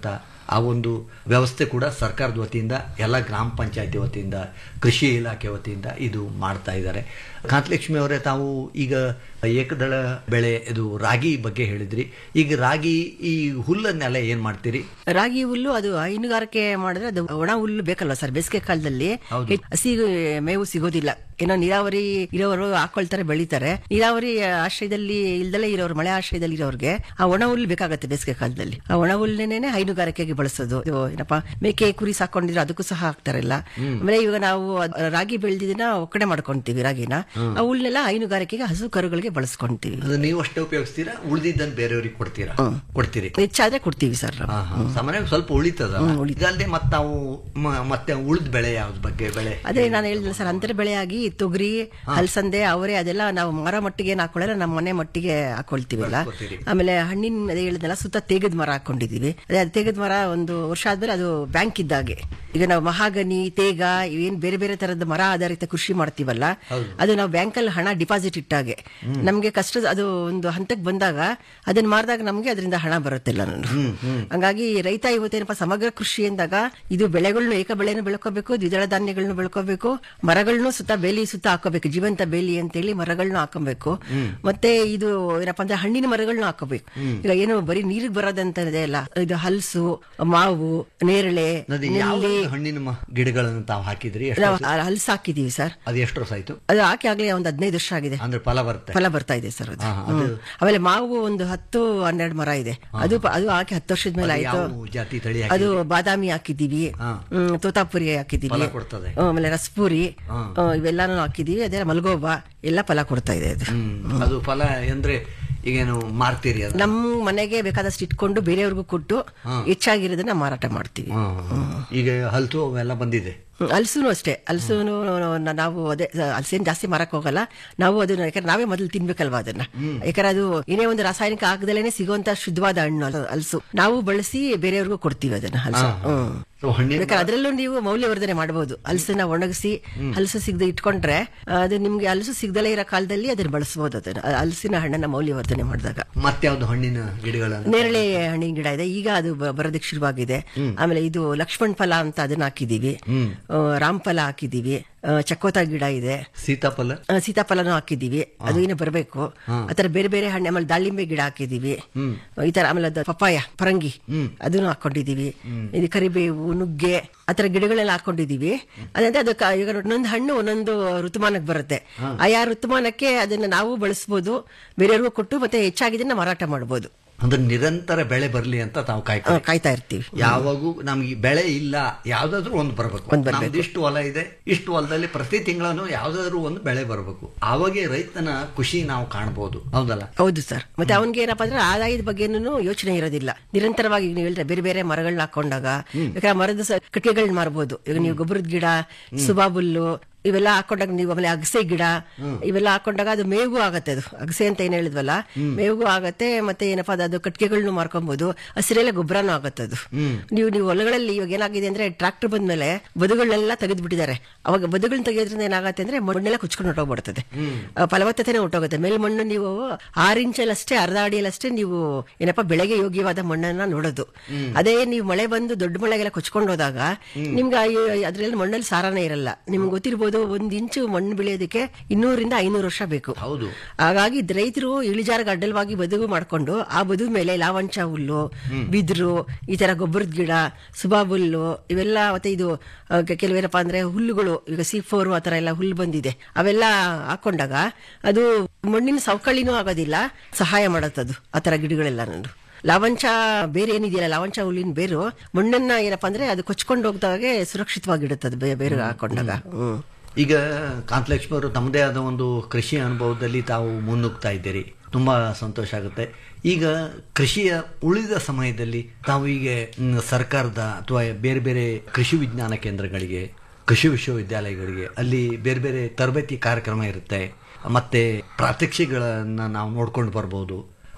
ಆ ಒಂದು ವ್ಯವಸ್ಥೆ ಕೂಡ ಸರ್ಕಾರದ ವತಿಯಿಂದ ಎಲ್ಲ ಗ್ರಾಮ ಪಂಚಾಯತಿ ವತಿಯಿಂದ ಕೃಷಿ ಇಲಾಖೆ ವತಿಯಿಂದ ಇದು ಮಾಡ್ತಾ ಇದ್ದಾರೆ ಕಾಂತಲಕ್ಷ್ಮಿ ಅವರೇ ತಾವು ಈಗ ಏಕದಳ ಬೆಳೆ ಇದು ರಾಗಿ ಬಗ್ಗೆ ಹೇಳಿದ್ರಿ ಈಗ ರಾಗಿ ಈ ಹುಲ್ಲನ್ನೆಲ್ಲ ಏನ್ ಮಾಡ್ತೀರಿ ರಾಗಿ ಹುಲ್ಲು ಅದು ಹೈನುಗಾರಿಕೆ ಮಾಡಿದ್ರೆ ಅದು ಒಣ ಹುಲ್ಲು ಬೇಕಲ್ವಾ ಸರ್ ಬೇಸಿಗೆ ಕಾಲದಲ್ಲಿ ಹೆಚ್ಚ್- ಹಸಿ ಮೇವು ಸಿಗೋದಿಲ್ಲ ಏನೋ ನೀರಾವರಿ ಇರೋರು ಹಾಕೊಳ್ತಾರೆ ಬೆಳಿತಾರೆ ನೀರಾವರಿ ಆಶ್ರಯದಲ್ಲಿ ಇಲ್ದಲೇ ಇರೋರು ಮಳೆ ಆಶ್ರಯದಲ್ಲಿ ಇರೋರ್ಗೆ ಆ ಒಣ ಹುಲ್ಲು ಬೇಕಾಗತ್ತೆ ಬೇಸಿಗೆ ಕಾಲದಲ್ಲಿ ಆ ಒಣ ಹುಲ್ಲನ್ನೇ ಹೈನುಗಾರಿಕೆಗೆ ಬಳಸೋದು ಇದು ಏನಪ್ಪಾ ಮೇಕೆ ಕುರಿ ಸಾಕೊಂಡಿದ್ರೆ ಅದಕ್ಕೂ ಸಹ ಹಾಕ್ತಾರಲ್ಲ ಆಮೇಲೆ ಇವಾಗ ನಾವು ಅದ್- ರಾಗಿ ಬೆಳೆದಿದ್ದನ್ನ ಒಕ್ಕಣೆ ಮಾಡ್ಕೊಂತೀವಿ ರಾಗಿನ ಆ ಹುಲ್ಲೆಲ್ಲ ಹೈನುಗಾರಿಕೆಗೆ ಹಸು ಕರುಗಳಿಗೆ ಬಳಸ್ಕೊಂತೀವಿ ಅದು ನೀವು ಅಷ್ಟೇ ಉಪಯೋಗಿಸ್ತೀರಾ ಉಳಿದಿದ್ದನ್ನು ಬೇರೆಯವ್ರಿಗೆ ಕೊಡ್ತೀರಾ ಕೊಡ್ತೀರಿ ಹೆಚ್ಚಾದ್ರೆ ಕೊಡ್ತೀವಿ ಸರ್ ನಾವು. ಹಾ, ಹಾ. ಸಾಮಾನ್ಯವಾಗಿ ಸ್ವಲ್ಪ ಉಳಿತದ ಇದಲ್ಲದೆ ಮತ್ತೆ ನಾವು ಮ- ಮತ್ತೆ ಉಳಿದ ಬೆಳೆ ಯಾವ್ದು ಬಗ್ಗೆ ಬೆಳೆ ಅದೇ ನಾನು ಹೇಳಿದ್ನಲ್ಲ ಸರ್ ಅಂತರ ಬೆಳೆಯಾಗಿ ತೊಗರಿ ಹಲಸಂದೆ ಅವರೇ ಅದೆಲ್ಲ ನಾವು ಮರ ಮಟ್ಟಿಗೆ ಏನ್ ಹಾಕೊಳ್ಳಲ್ಲ ನಮ್ಮ ಮನೆ ಮಟ್ಟಿಗೆ ಹಾಕೊಳ್ತೀವಲ್ಲ ಬಳಸ್ಕೊತೀರಿ. ಆಮೇಲೆ ಹಣ್ಣಿನ ಅದೇ ಹೇಳಿದ್ನಲ್ಲ ಸುತ್ತ ತೇಗದ ಮರ ಹಾಕೊಂಡಿದೀವಿ ಅದೇ ಅದು ತೇಗದ ಮರ ಒಂದು ವರ್ಷ ಆದ್ಮೇಲೆ ಅದು ಬ್ಯಾಂಕ್ ಇದ್ದಾಗೆ ಈಗ ನಾವು ಮಹಾಗನಿ ತೇಗ ಇವೇನ್ ಬೇರೆ ಬೇರೆ ತರದ ಮರ ಆಧಾರಿತ ಕೃಷಿ ಮಾಡ್ತೀವಲ್ಲ ಅದು ನಾವು ಬ್ಯಾಂಕಲ್ಲಿ ಹಣ ಡಿಪಾಸಿಟ್ ಇಟ್ಟಾಗೆ ನಮ್ಗೆ ಕಷ್ಟ ಅದು ಒಂದು ಹಂತಕ್ಕೆ ಬಂದಾಗ ಅದನ್ನ ಮಾರಿದಾಗ ನಮ್ಗೆ ಅದರಿಂದ ಹಣ ಬರುತ್ತಿಲ್ಲ ನಾನು ಹಂಗಾಗಿ ರೈತ ಇವತ್ತೇನಪ್ಪ ಸಮಗ್ರ ಕೃಷಿ ಎಂದಾಗ ಇದು ಬೆಳೆಗಳನ್ನು ಏಕ ಬೆಳೆಯನ್ನು ಬೆಳ್ಕೋಬೇಕು ದ್ವಿದಳ ಧಾನ್ಯಗಳನ್ನು ಬೆಳ್ಕೋಬೇಕು ಮರಗಳನ್ನು ಸುತ್ತ ಬೇಲಿ ಸುತ್ತ ಹಾಕೋಬೇಕು ಜೀವಂತ ಬೇಲಿ ಅಂತೇಳಿ ಮರಗಳನ್ನ ಹಾಕೋಬೇಕು ಮತ್ತೆ ಇದು ಏನಪ್ಪಾ ಅಂದ್ರೆ ಹಣ್ಣಿನ ಮರಗಳನ್ನ ಹಾಕೋಬೇಕು ಈಗ ಏನು ಬರೀ ನೀರಿಗೆ ಬರೋದಂತ ಇದೆ ಅಲ್ಲ ಇದು ಹಲಸು ಮಾವು ನೇರಳೆ ಅದು ಯಾವ ನೆಲ್ಲಿ ಹಣ್ಣಿನ ಮ- ಗಿಡಗಳನ್ನು ತಾವು ಹಾಕಿದ್ರಿ ಎಷ್ಟು ನಾವು ವರ್ಷ- ಹಲಸು ಹಾಕಿದೀವಿ ಸರ್ ಅದು ಎಷ್ಟು ವರ್ಷ ಆಯ್ತು ಅದು ಹಾಕಿ ಆಗ್ಲೇ ಒಂದು ಹದಿನೈದು ವರ್ಷ ಆಗಿದೆ ಅಂದ್ರೆ ಫಲ ಬರುತ್ತೆ ಫಲ ಬರ್ತಾ ಇದೆ ಸರ್ ಅದು ಹಾ, ಅದು- ಹ್ಮ್. ಆಮೇಲೆ ಮಾವು ಒಂದು ಹತ್ತು ಹನ್ನೆರಡು ಮರ ಇದೆ ಅದು ಪ- ಅದು ಹಾಕಿ ಹತ್ತು ವರ್ಷದ ಮೇಲೆ ಅದು ಆಯ್ತು ಯಾವ ಜಾತಿ ತಳಿ ಅದು ಹಾಕಿದ್ರಿ? ಬಾದಾಮಿ ಹಾಕಿದೀವಿ ಹಾ. ಹ್ಮ್, ತೋತಾಪುರಿ ಹಾಕಿದೀವಿ ಫಲ ಕೊಡ್ತದೆ. ಹ್ಮ್, ಆಮೇಲೆ ರಸಪುರಿ ಹಾ. ಹ್ಮ್, ಇವೆಲ್ಲಾನು ಹಾಕಿದೀವಿ ಅದೆಲ್ಲ ಮಲ್ಗೋಬ ಎಲ್ಲ ಫಲ ಕೊಡ್ತಾ ಇದೆ ಅದು ಹ್ಮ್. ಅದು ಫಲ ಅಂದ್ರೆ ಈಗೇನು ಮಾರ್ತೀರಿ ಅದು ನಮ್ಮ ಮನೆಗೆ ಬೇಕಾದಷ್ಟು ಇಟ್ಕೊಂಡು ಬೇರೆಯವ್ರಿಗೂ ಕೊಟ್ಟು ಹೆಚ್ಚಾಗಿರೋದನ್ನ ಮಾರಾಟ ಮಾಡ್ತೀವಿ ಈಗ ಹಲ್ತು ಅವೆಲ್ಲ ಬಂದಿದೆ ಹ್ಮ್, ಹಲ್ಸುನು ಅಷ್ಟೇ ಹಲ್ಸುನು ನಾವು ಅದೇ ಹಲ್ಸೇನು ಜಾಸ್ತಿ ಮಾರಕ್ ಹೋಗಲ್ಲ ನಾವು ಅದನ್ನ ಯಾಕಂದ್ರೆ ನಾವೇ ಮೊದಲು ತಿನ್ಬೇಕಲ್ವಾ ಅದನ್ನ ಯಾಕಂದ್ರೆ ಅದು ಏನೇ ಒಂದು ರಾಸಾಯನಿಕ ಹಾಕದಲ್ಲೇ ಸಿಗುವಂತ ಶುದ್ಧವಾದ ಹಣ್ಣು ಅದು ಹಲ್ಸು ನಾವು ಬಳಸಿ ಬೇರೆಯವ್ರಿಗೂ ಕೊಡ್ತೀವಿ ಅದನ್ನ ಹಲ್ಸು ಹ್ಮ್ ಸೊ ಹಣ್ಣಿನ ಬೇಕಾದ್ರೆ ಅದರಲ್ಲೂ ನೀವು ಮೌಲ್ಯವರ್ಧನೆ ಮಾಡಬಹುದು ಹಲಸನ್ನ ಒಣಗಿಸಿ ಹಲಸು ಸಿಗದೆ ಇಟ್ಕೊಂಡ್ರೆ ಅದು ನಿಮ್ಗೆ ಹಲಸು ಸಿಗದಲೇ ಇರೋ ಕಾಲದಲ್ಲಿ ಅದನ್ನ ಬಳಸಬಹುದು ಅದನ್ನ ಆ ಹಲಸಿನ ಹಣ್ಣನ್ನ ಮೌಲ್ಯವರ್ಧನೆ ಮಾಡಿದಾಗ ಮತ್ಯಾವ್ದು ಹಣ್ಣಿನ ಗಿಡಗಳನ್ನು ನೇರಳೆ ಹಣ್ಣಿನ ಗಿಡ ಇದೆ ಈಗ ಅದು ಬ- ಬರೋದಕ್ಕೆ ಶುರುವಾಗಿದೆ ಆಮೇಲೆ ಇದು ಲಕ್ಷ್ಮಣ್ ಫಲ ಅಂತ ಅದನ್ನ ಹಾಕಿದೀವಿ ಆ, ರಾಮ್ ಫಲ ಹಾಕಿದೀವಿ ಆ, ಚಕೋತ ಗಿಡ ಇದೆ ಸೀತಾಫಲ ಆ, ಸೀತಾಫಲನೂ ಹಾಕಿದೀವಿ ಅದು ಇನ್ನು ಬರಬೇಕು ಆತರ ಬೇರೆ ಬೇರೆ ಹಣ್ಣು ಆಮೇಲೆ ದಾಳಿಂಬೆ ಗಿಡ ಹಾಕಿದೀವಿ ಈ ತರ ಆಮೇಲೆ ಅದು ಪಪ್ಪಾಯ ಪರಂಗಿ ಅದನ್ನು ಹಾಕೊಂಡಿದೀವಿ ಇದು ಕರಿಬೇವು ನುಗ್ಗೆ ಆತರ ಗಿಡಗಳೆಲ್ಲ ಹಾಕೊಂಡಿದೀವಿ ಅದಂದ್ರೆ ಅದು ಕ- ಈಗ ಒಂದೊಂದು ಹಣ್ಣು ಒಂದೊಂದು ಋತುಮಾನಕ್ಕೆ ಬರುತ್ತೆ ಆಯಾ ಋತುಮಾನಕ್ಕೆ ಅದನ್ನ ನಾವು ಬಳಸ್ಬೋದು ಬೇರೆಯವ್ರಿಗೂ ಕೊಟ್ಟು ಮತ್ತೆ ಹೆಚ್ಚಾಗಿದ್ದನ್ನ ಮಾರಾಟ ಮಾಡ್ಬೋದು ಅಂದ್ರೆ ನಿರಂತರ ಬೆಳೆ ಬರ್ಲಿ ಅಂತ ತಾವು ಆ, ಕಾಯ್ತಾರೆ ಕಾಯ್ತಾ ಇರ್ತೀವಿ ಯಾವಾಗೂ ನಮ್ಗೆ ಬೆಳೆ ಇಲ್ಲ ಯಾವ್ದಾದ್ರು ಒಂದು ಬರಬೇಕು ಒಂದ್ ಬರ್ಬೇಕು. ನಮ್ದು ಇಷ್ಟು ಹೊಲ ಇದೆ ಇಷ್ಟು ಹೊಲದಲ್ಲಿ ಪ್ರತಿ ತಿಂಗಳನ್ನು ಯಾವ್ದಾದ್ರು ಒಂದು ಬೆಳೆ ಬರಬೇಕು ಆವಾಗೇ ರೈತನ ಖುಷಿ ನಾವು ಕಾಣಬಹುದು ಹೌದಲ್ಲ ಹೌದು ಸರ್ ಮತ್ತೆ ಅವನ್ಗೆ ಏನಪ್ಪಾ ಅಂದ್ರೆ ಆದಾಯದ ಬಗ್ಗೆನೂ ಯೋಚನೆ ಇರೋದಿಲ್ಲ ನಿರಂತರವಾಗಿ ಈಗ ನೀವು ಹೇಳಿದ್ರೆ ಬೇರೆ ಬೇರೆ ಮರಗಳನ್ನ ಹಾಕೊಂಡಾಗ ಯಾಕಂದ್ರೆ ಮರದ ಸ- ಕಟ್ಟಿಗೆಗಳನ್ನ ಮಾರಬಹುದು ಈಗ ನೀವು ಗೊಬ್ಬರದ ಗಿಡ ಸುಬಾಬುಲ್ಲು ಇವೆಲ್ಲ ಹಾಕೊಂಡಾಗ ನೀವು ಆಮೇಲೆ ಅಗಸೆ ಗಿಡ ಇವೆಲ್ಲ ಹಾಕೊಂಡಾಗ ಅದು ಮೇವು ಆಗತ್ತೆ ಅದು ಅಗಸೆ ಅಂತ ಏನ್ ಹೇಳಿದ್ವಲ್ಲ ಮೇವು ಆಗತ್ತೆ ಮತ್ತೆ ಏನಪ್ಪಾ ಅದು- ಅದು ಕಟ್ಟಿಗೆಗಳನ್ನು ಮಾರ್ಕೊಬಹುದು ಹಸಿರೆಲ್ಲ ಗೊಬ್ಬರನೂ ಆಗತ್ತೆ ಅದು ನೀವು ನೀವು ಹೊಲಗಳಲ್ಲಿ ಇವಾಗ ಏನಾಗಿದೆ ಅಂದ್ರೆ ಟ್ರಾಕ್ಟರ್ ಬಂದ್ಮೇಲೆ ಬದುಗಳನ್ನೆಲ್ಲ ತೆಗೆದು ಬಿಟ್ಟಿದ್ದಾರೆ ಅವಾಗ ಬದುಗಳನ್ನ ತೆಗೆಯೋದ್ರಿಂದ ಏನಾಗತ್ತೆ ಅಂದ್ರೆ ಮಣ್ಣೆಲ್ಲ ಕುಚ್ಕೊಂಡು ಹೊಟ್ಟೋಗ್ಬಿಡ್ತದೆ ಆ, ಫಲವತ್ತತೆನೇ ಹೊಟ್ಟೋಗುತ್ತೆ ಮೇಲ್ಮಣ್ಣು ನೀವು ಆರು ಇಂಚಲ್ಲಷ್ಟೇ ಅರ್ಧ ಅಡಿಯಲ್ಲಷ್ಟೇ ನೀವು ಏನಪ್ಪಾ ಬೆಳೆಗೆ ಯೋಗ್ಯವಾದ ಮಣ್ಣನ್ನ ನೋಡೋದು ಅದೇ ನೀವು ಮಳೆ ಬಂದು ದೊಡ್ಡ ಮಳೆಗೆಲ್ಲ ಕೊಚ್ಕೊಂಡು ಹೋದಾಗ ನಿಮ್ಗೆ ಅದ್ರಲ್ಲಿ ಮಣ್ಣಲ್ಲಿ ಸಾರನೇ ಇರಲ್ಲ ನಿಮ್ಗೆ ಗೊತ್ತಿರ್ಬೋದು ಒಂದ್ ಇಂಚು ಮಣ್ಣು ಬೆಳೆಯೋದಕ್ಕೆ ಇನ್ನೂರಿಂದ ಐನೂರು ವರ್ಷ ಬೇಕು ಹೌದು ಹಾಗಾಗಿ ರೈತರು ಇಳಿಜಾರಿಗೆ ಅಡ್ಡಲವಾಗಿ ಬದುಕು ಮಾಡ್ಕೊಂಡು ಆ ಬದುಕು ಮೇಲೆ ಲಾವಂಚ ಹುಲ್ಲು ಬಿದಿರು ಈ ತರ ಗೊಬ್ಬರದ ಗಿಡ ಸುಬಾಬುಲ್ಲು ಇವೆಲ್ಲ ಮತ್ತೆ ಇದು ಆ, ಕೆ- ಕೆಲವೇನಪ್ಪ ಅಂದ್ರೆ ಹುಲ್ಲುಗಳು ಈಗ ಸಿ ಫೋರ್ ಆ ತರ ಎಲ್ಲ ಹುಲ್ಲು ಬಂದಿದೆ ಅವೆಲ್ಲ ಹಾಕೊಂಡಾಗ ಅದು ಮಣ್ಣಿನ ಸವಕಳಿನೂ ಆಗೋದಿಲ್ಲ ಸಹಾಯ ಮಾಡತ್ತದು ಆ ತರ ಗಿಡಗಳೆಲ್ಲ ನಾನು ಲಾವಂಚ ಬೇರೆ ಏನಿದೆಯಲ್ಲ ಲಾವಂಚ ಹುಲ್ಲಿನ ಬೇರು ಮಣ್ಣನ್ನ ಏನಪ್ಪಾ ಅಂದ್ರೆ ಅದು ಕೊಚ್ಕೊಂಡು ಹೋಗ್ದಾಗೆ ಸುರಕ್ಷಿತವಾಗಿಡುತ್ತೆ ಅದು ಬೇ- ಬೇರೆ ಹಾಕೊಂಡಾಗ ಹ್ಮ್ ಈಗ ಕಾಂತಲಕ್ಷ್ಮಿ ಅವರು ತಮ್ಮದೇ ಆದ ಒಂದು ಕೃಷಿ ಅನುಭವದಲ್ಲಿ ತಾವು ಮುನ್ನುಗ್ತಾ ಇದ್ದೀರಿ ತುಂಬಾ ಸಂತೋಷ ಆಗುತ್ತೆ ಈಗ ಕೃಷಿಯ ಉಳಿದ ಸಮಯದಲ್ಲಿ ತಾವು ಈಗ ಮ್, ಸರ್ಕಾರದ ಅಥವಾ ಬೇರೆ ಬೇರೆ ಕೃಷಿ ವಿಜ್ಞಾನ ಕೇಂದ್ರಗಳಿಗೆ ಕೃಷಿ ವಿಶ್ವವಿದ್ಯಾಲಯಗಳಿಗೆ ಅಲ್ಲಿ ಬೇರೆ ಬೇರೆ ತರಬೇತಿ ಕಾರ್ಯಕ್ರಮ ಇರುತ್ತೆ ಮತ್ತೆ ಪ್ರಾತ್ಯಕ್ಷಿಗಳನ್ನ ನಾವು ನೋಡ್ಕೊಂಡು ಬರ್ಬೋದು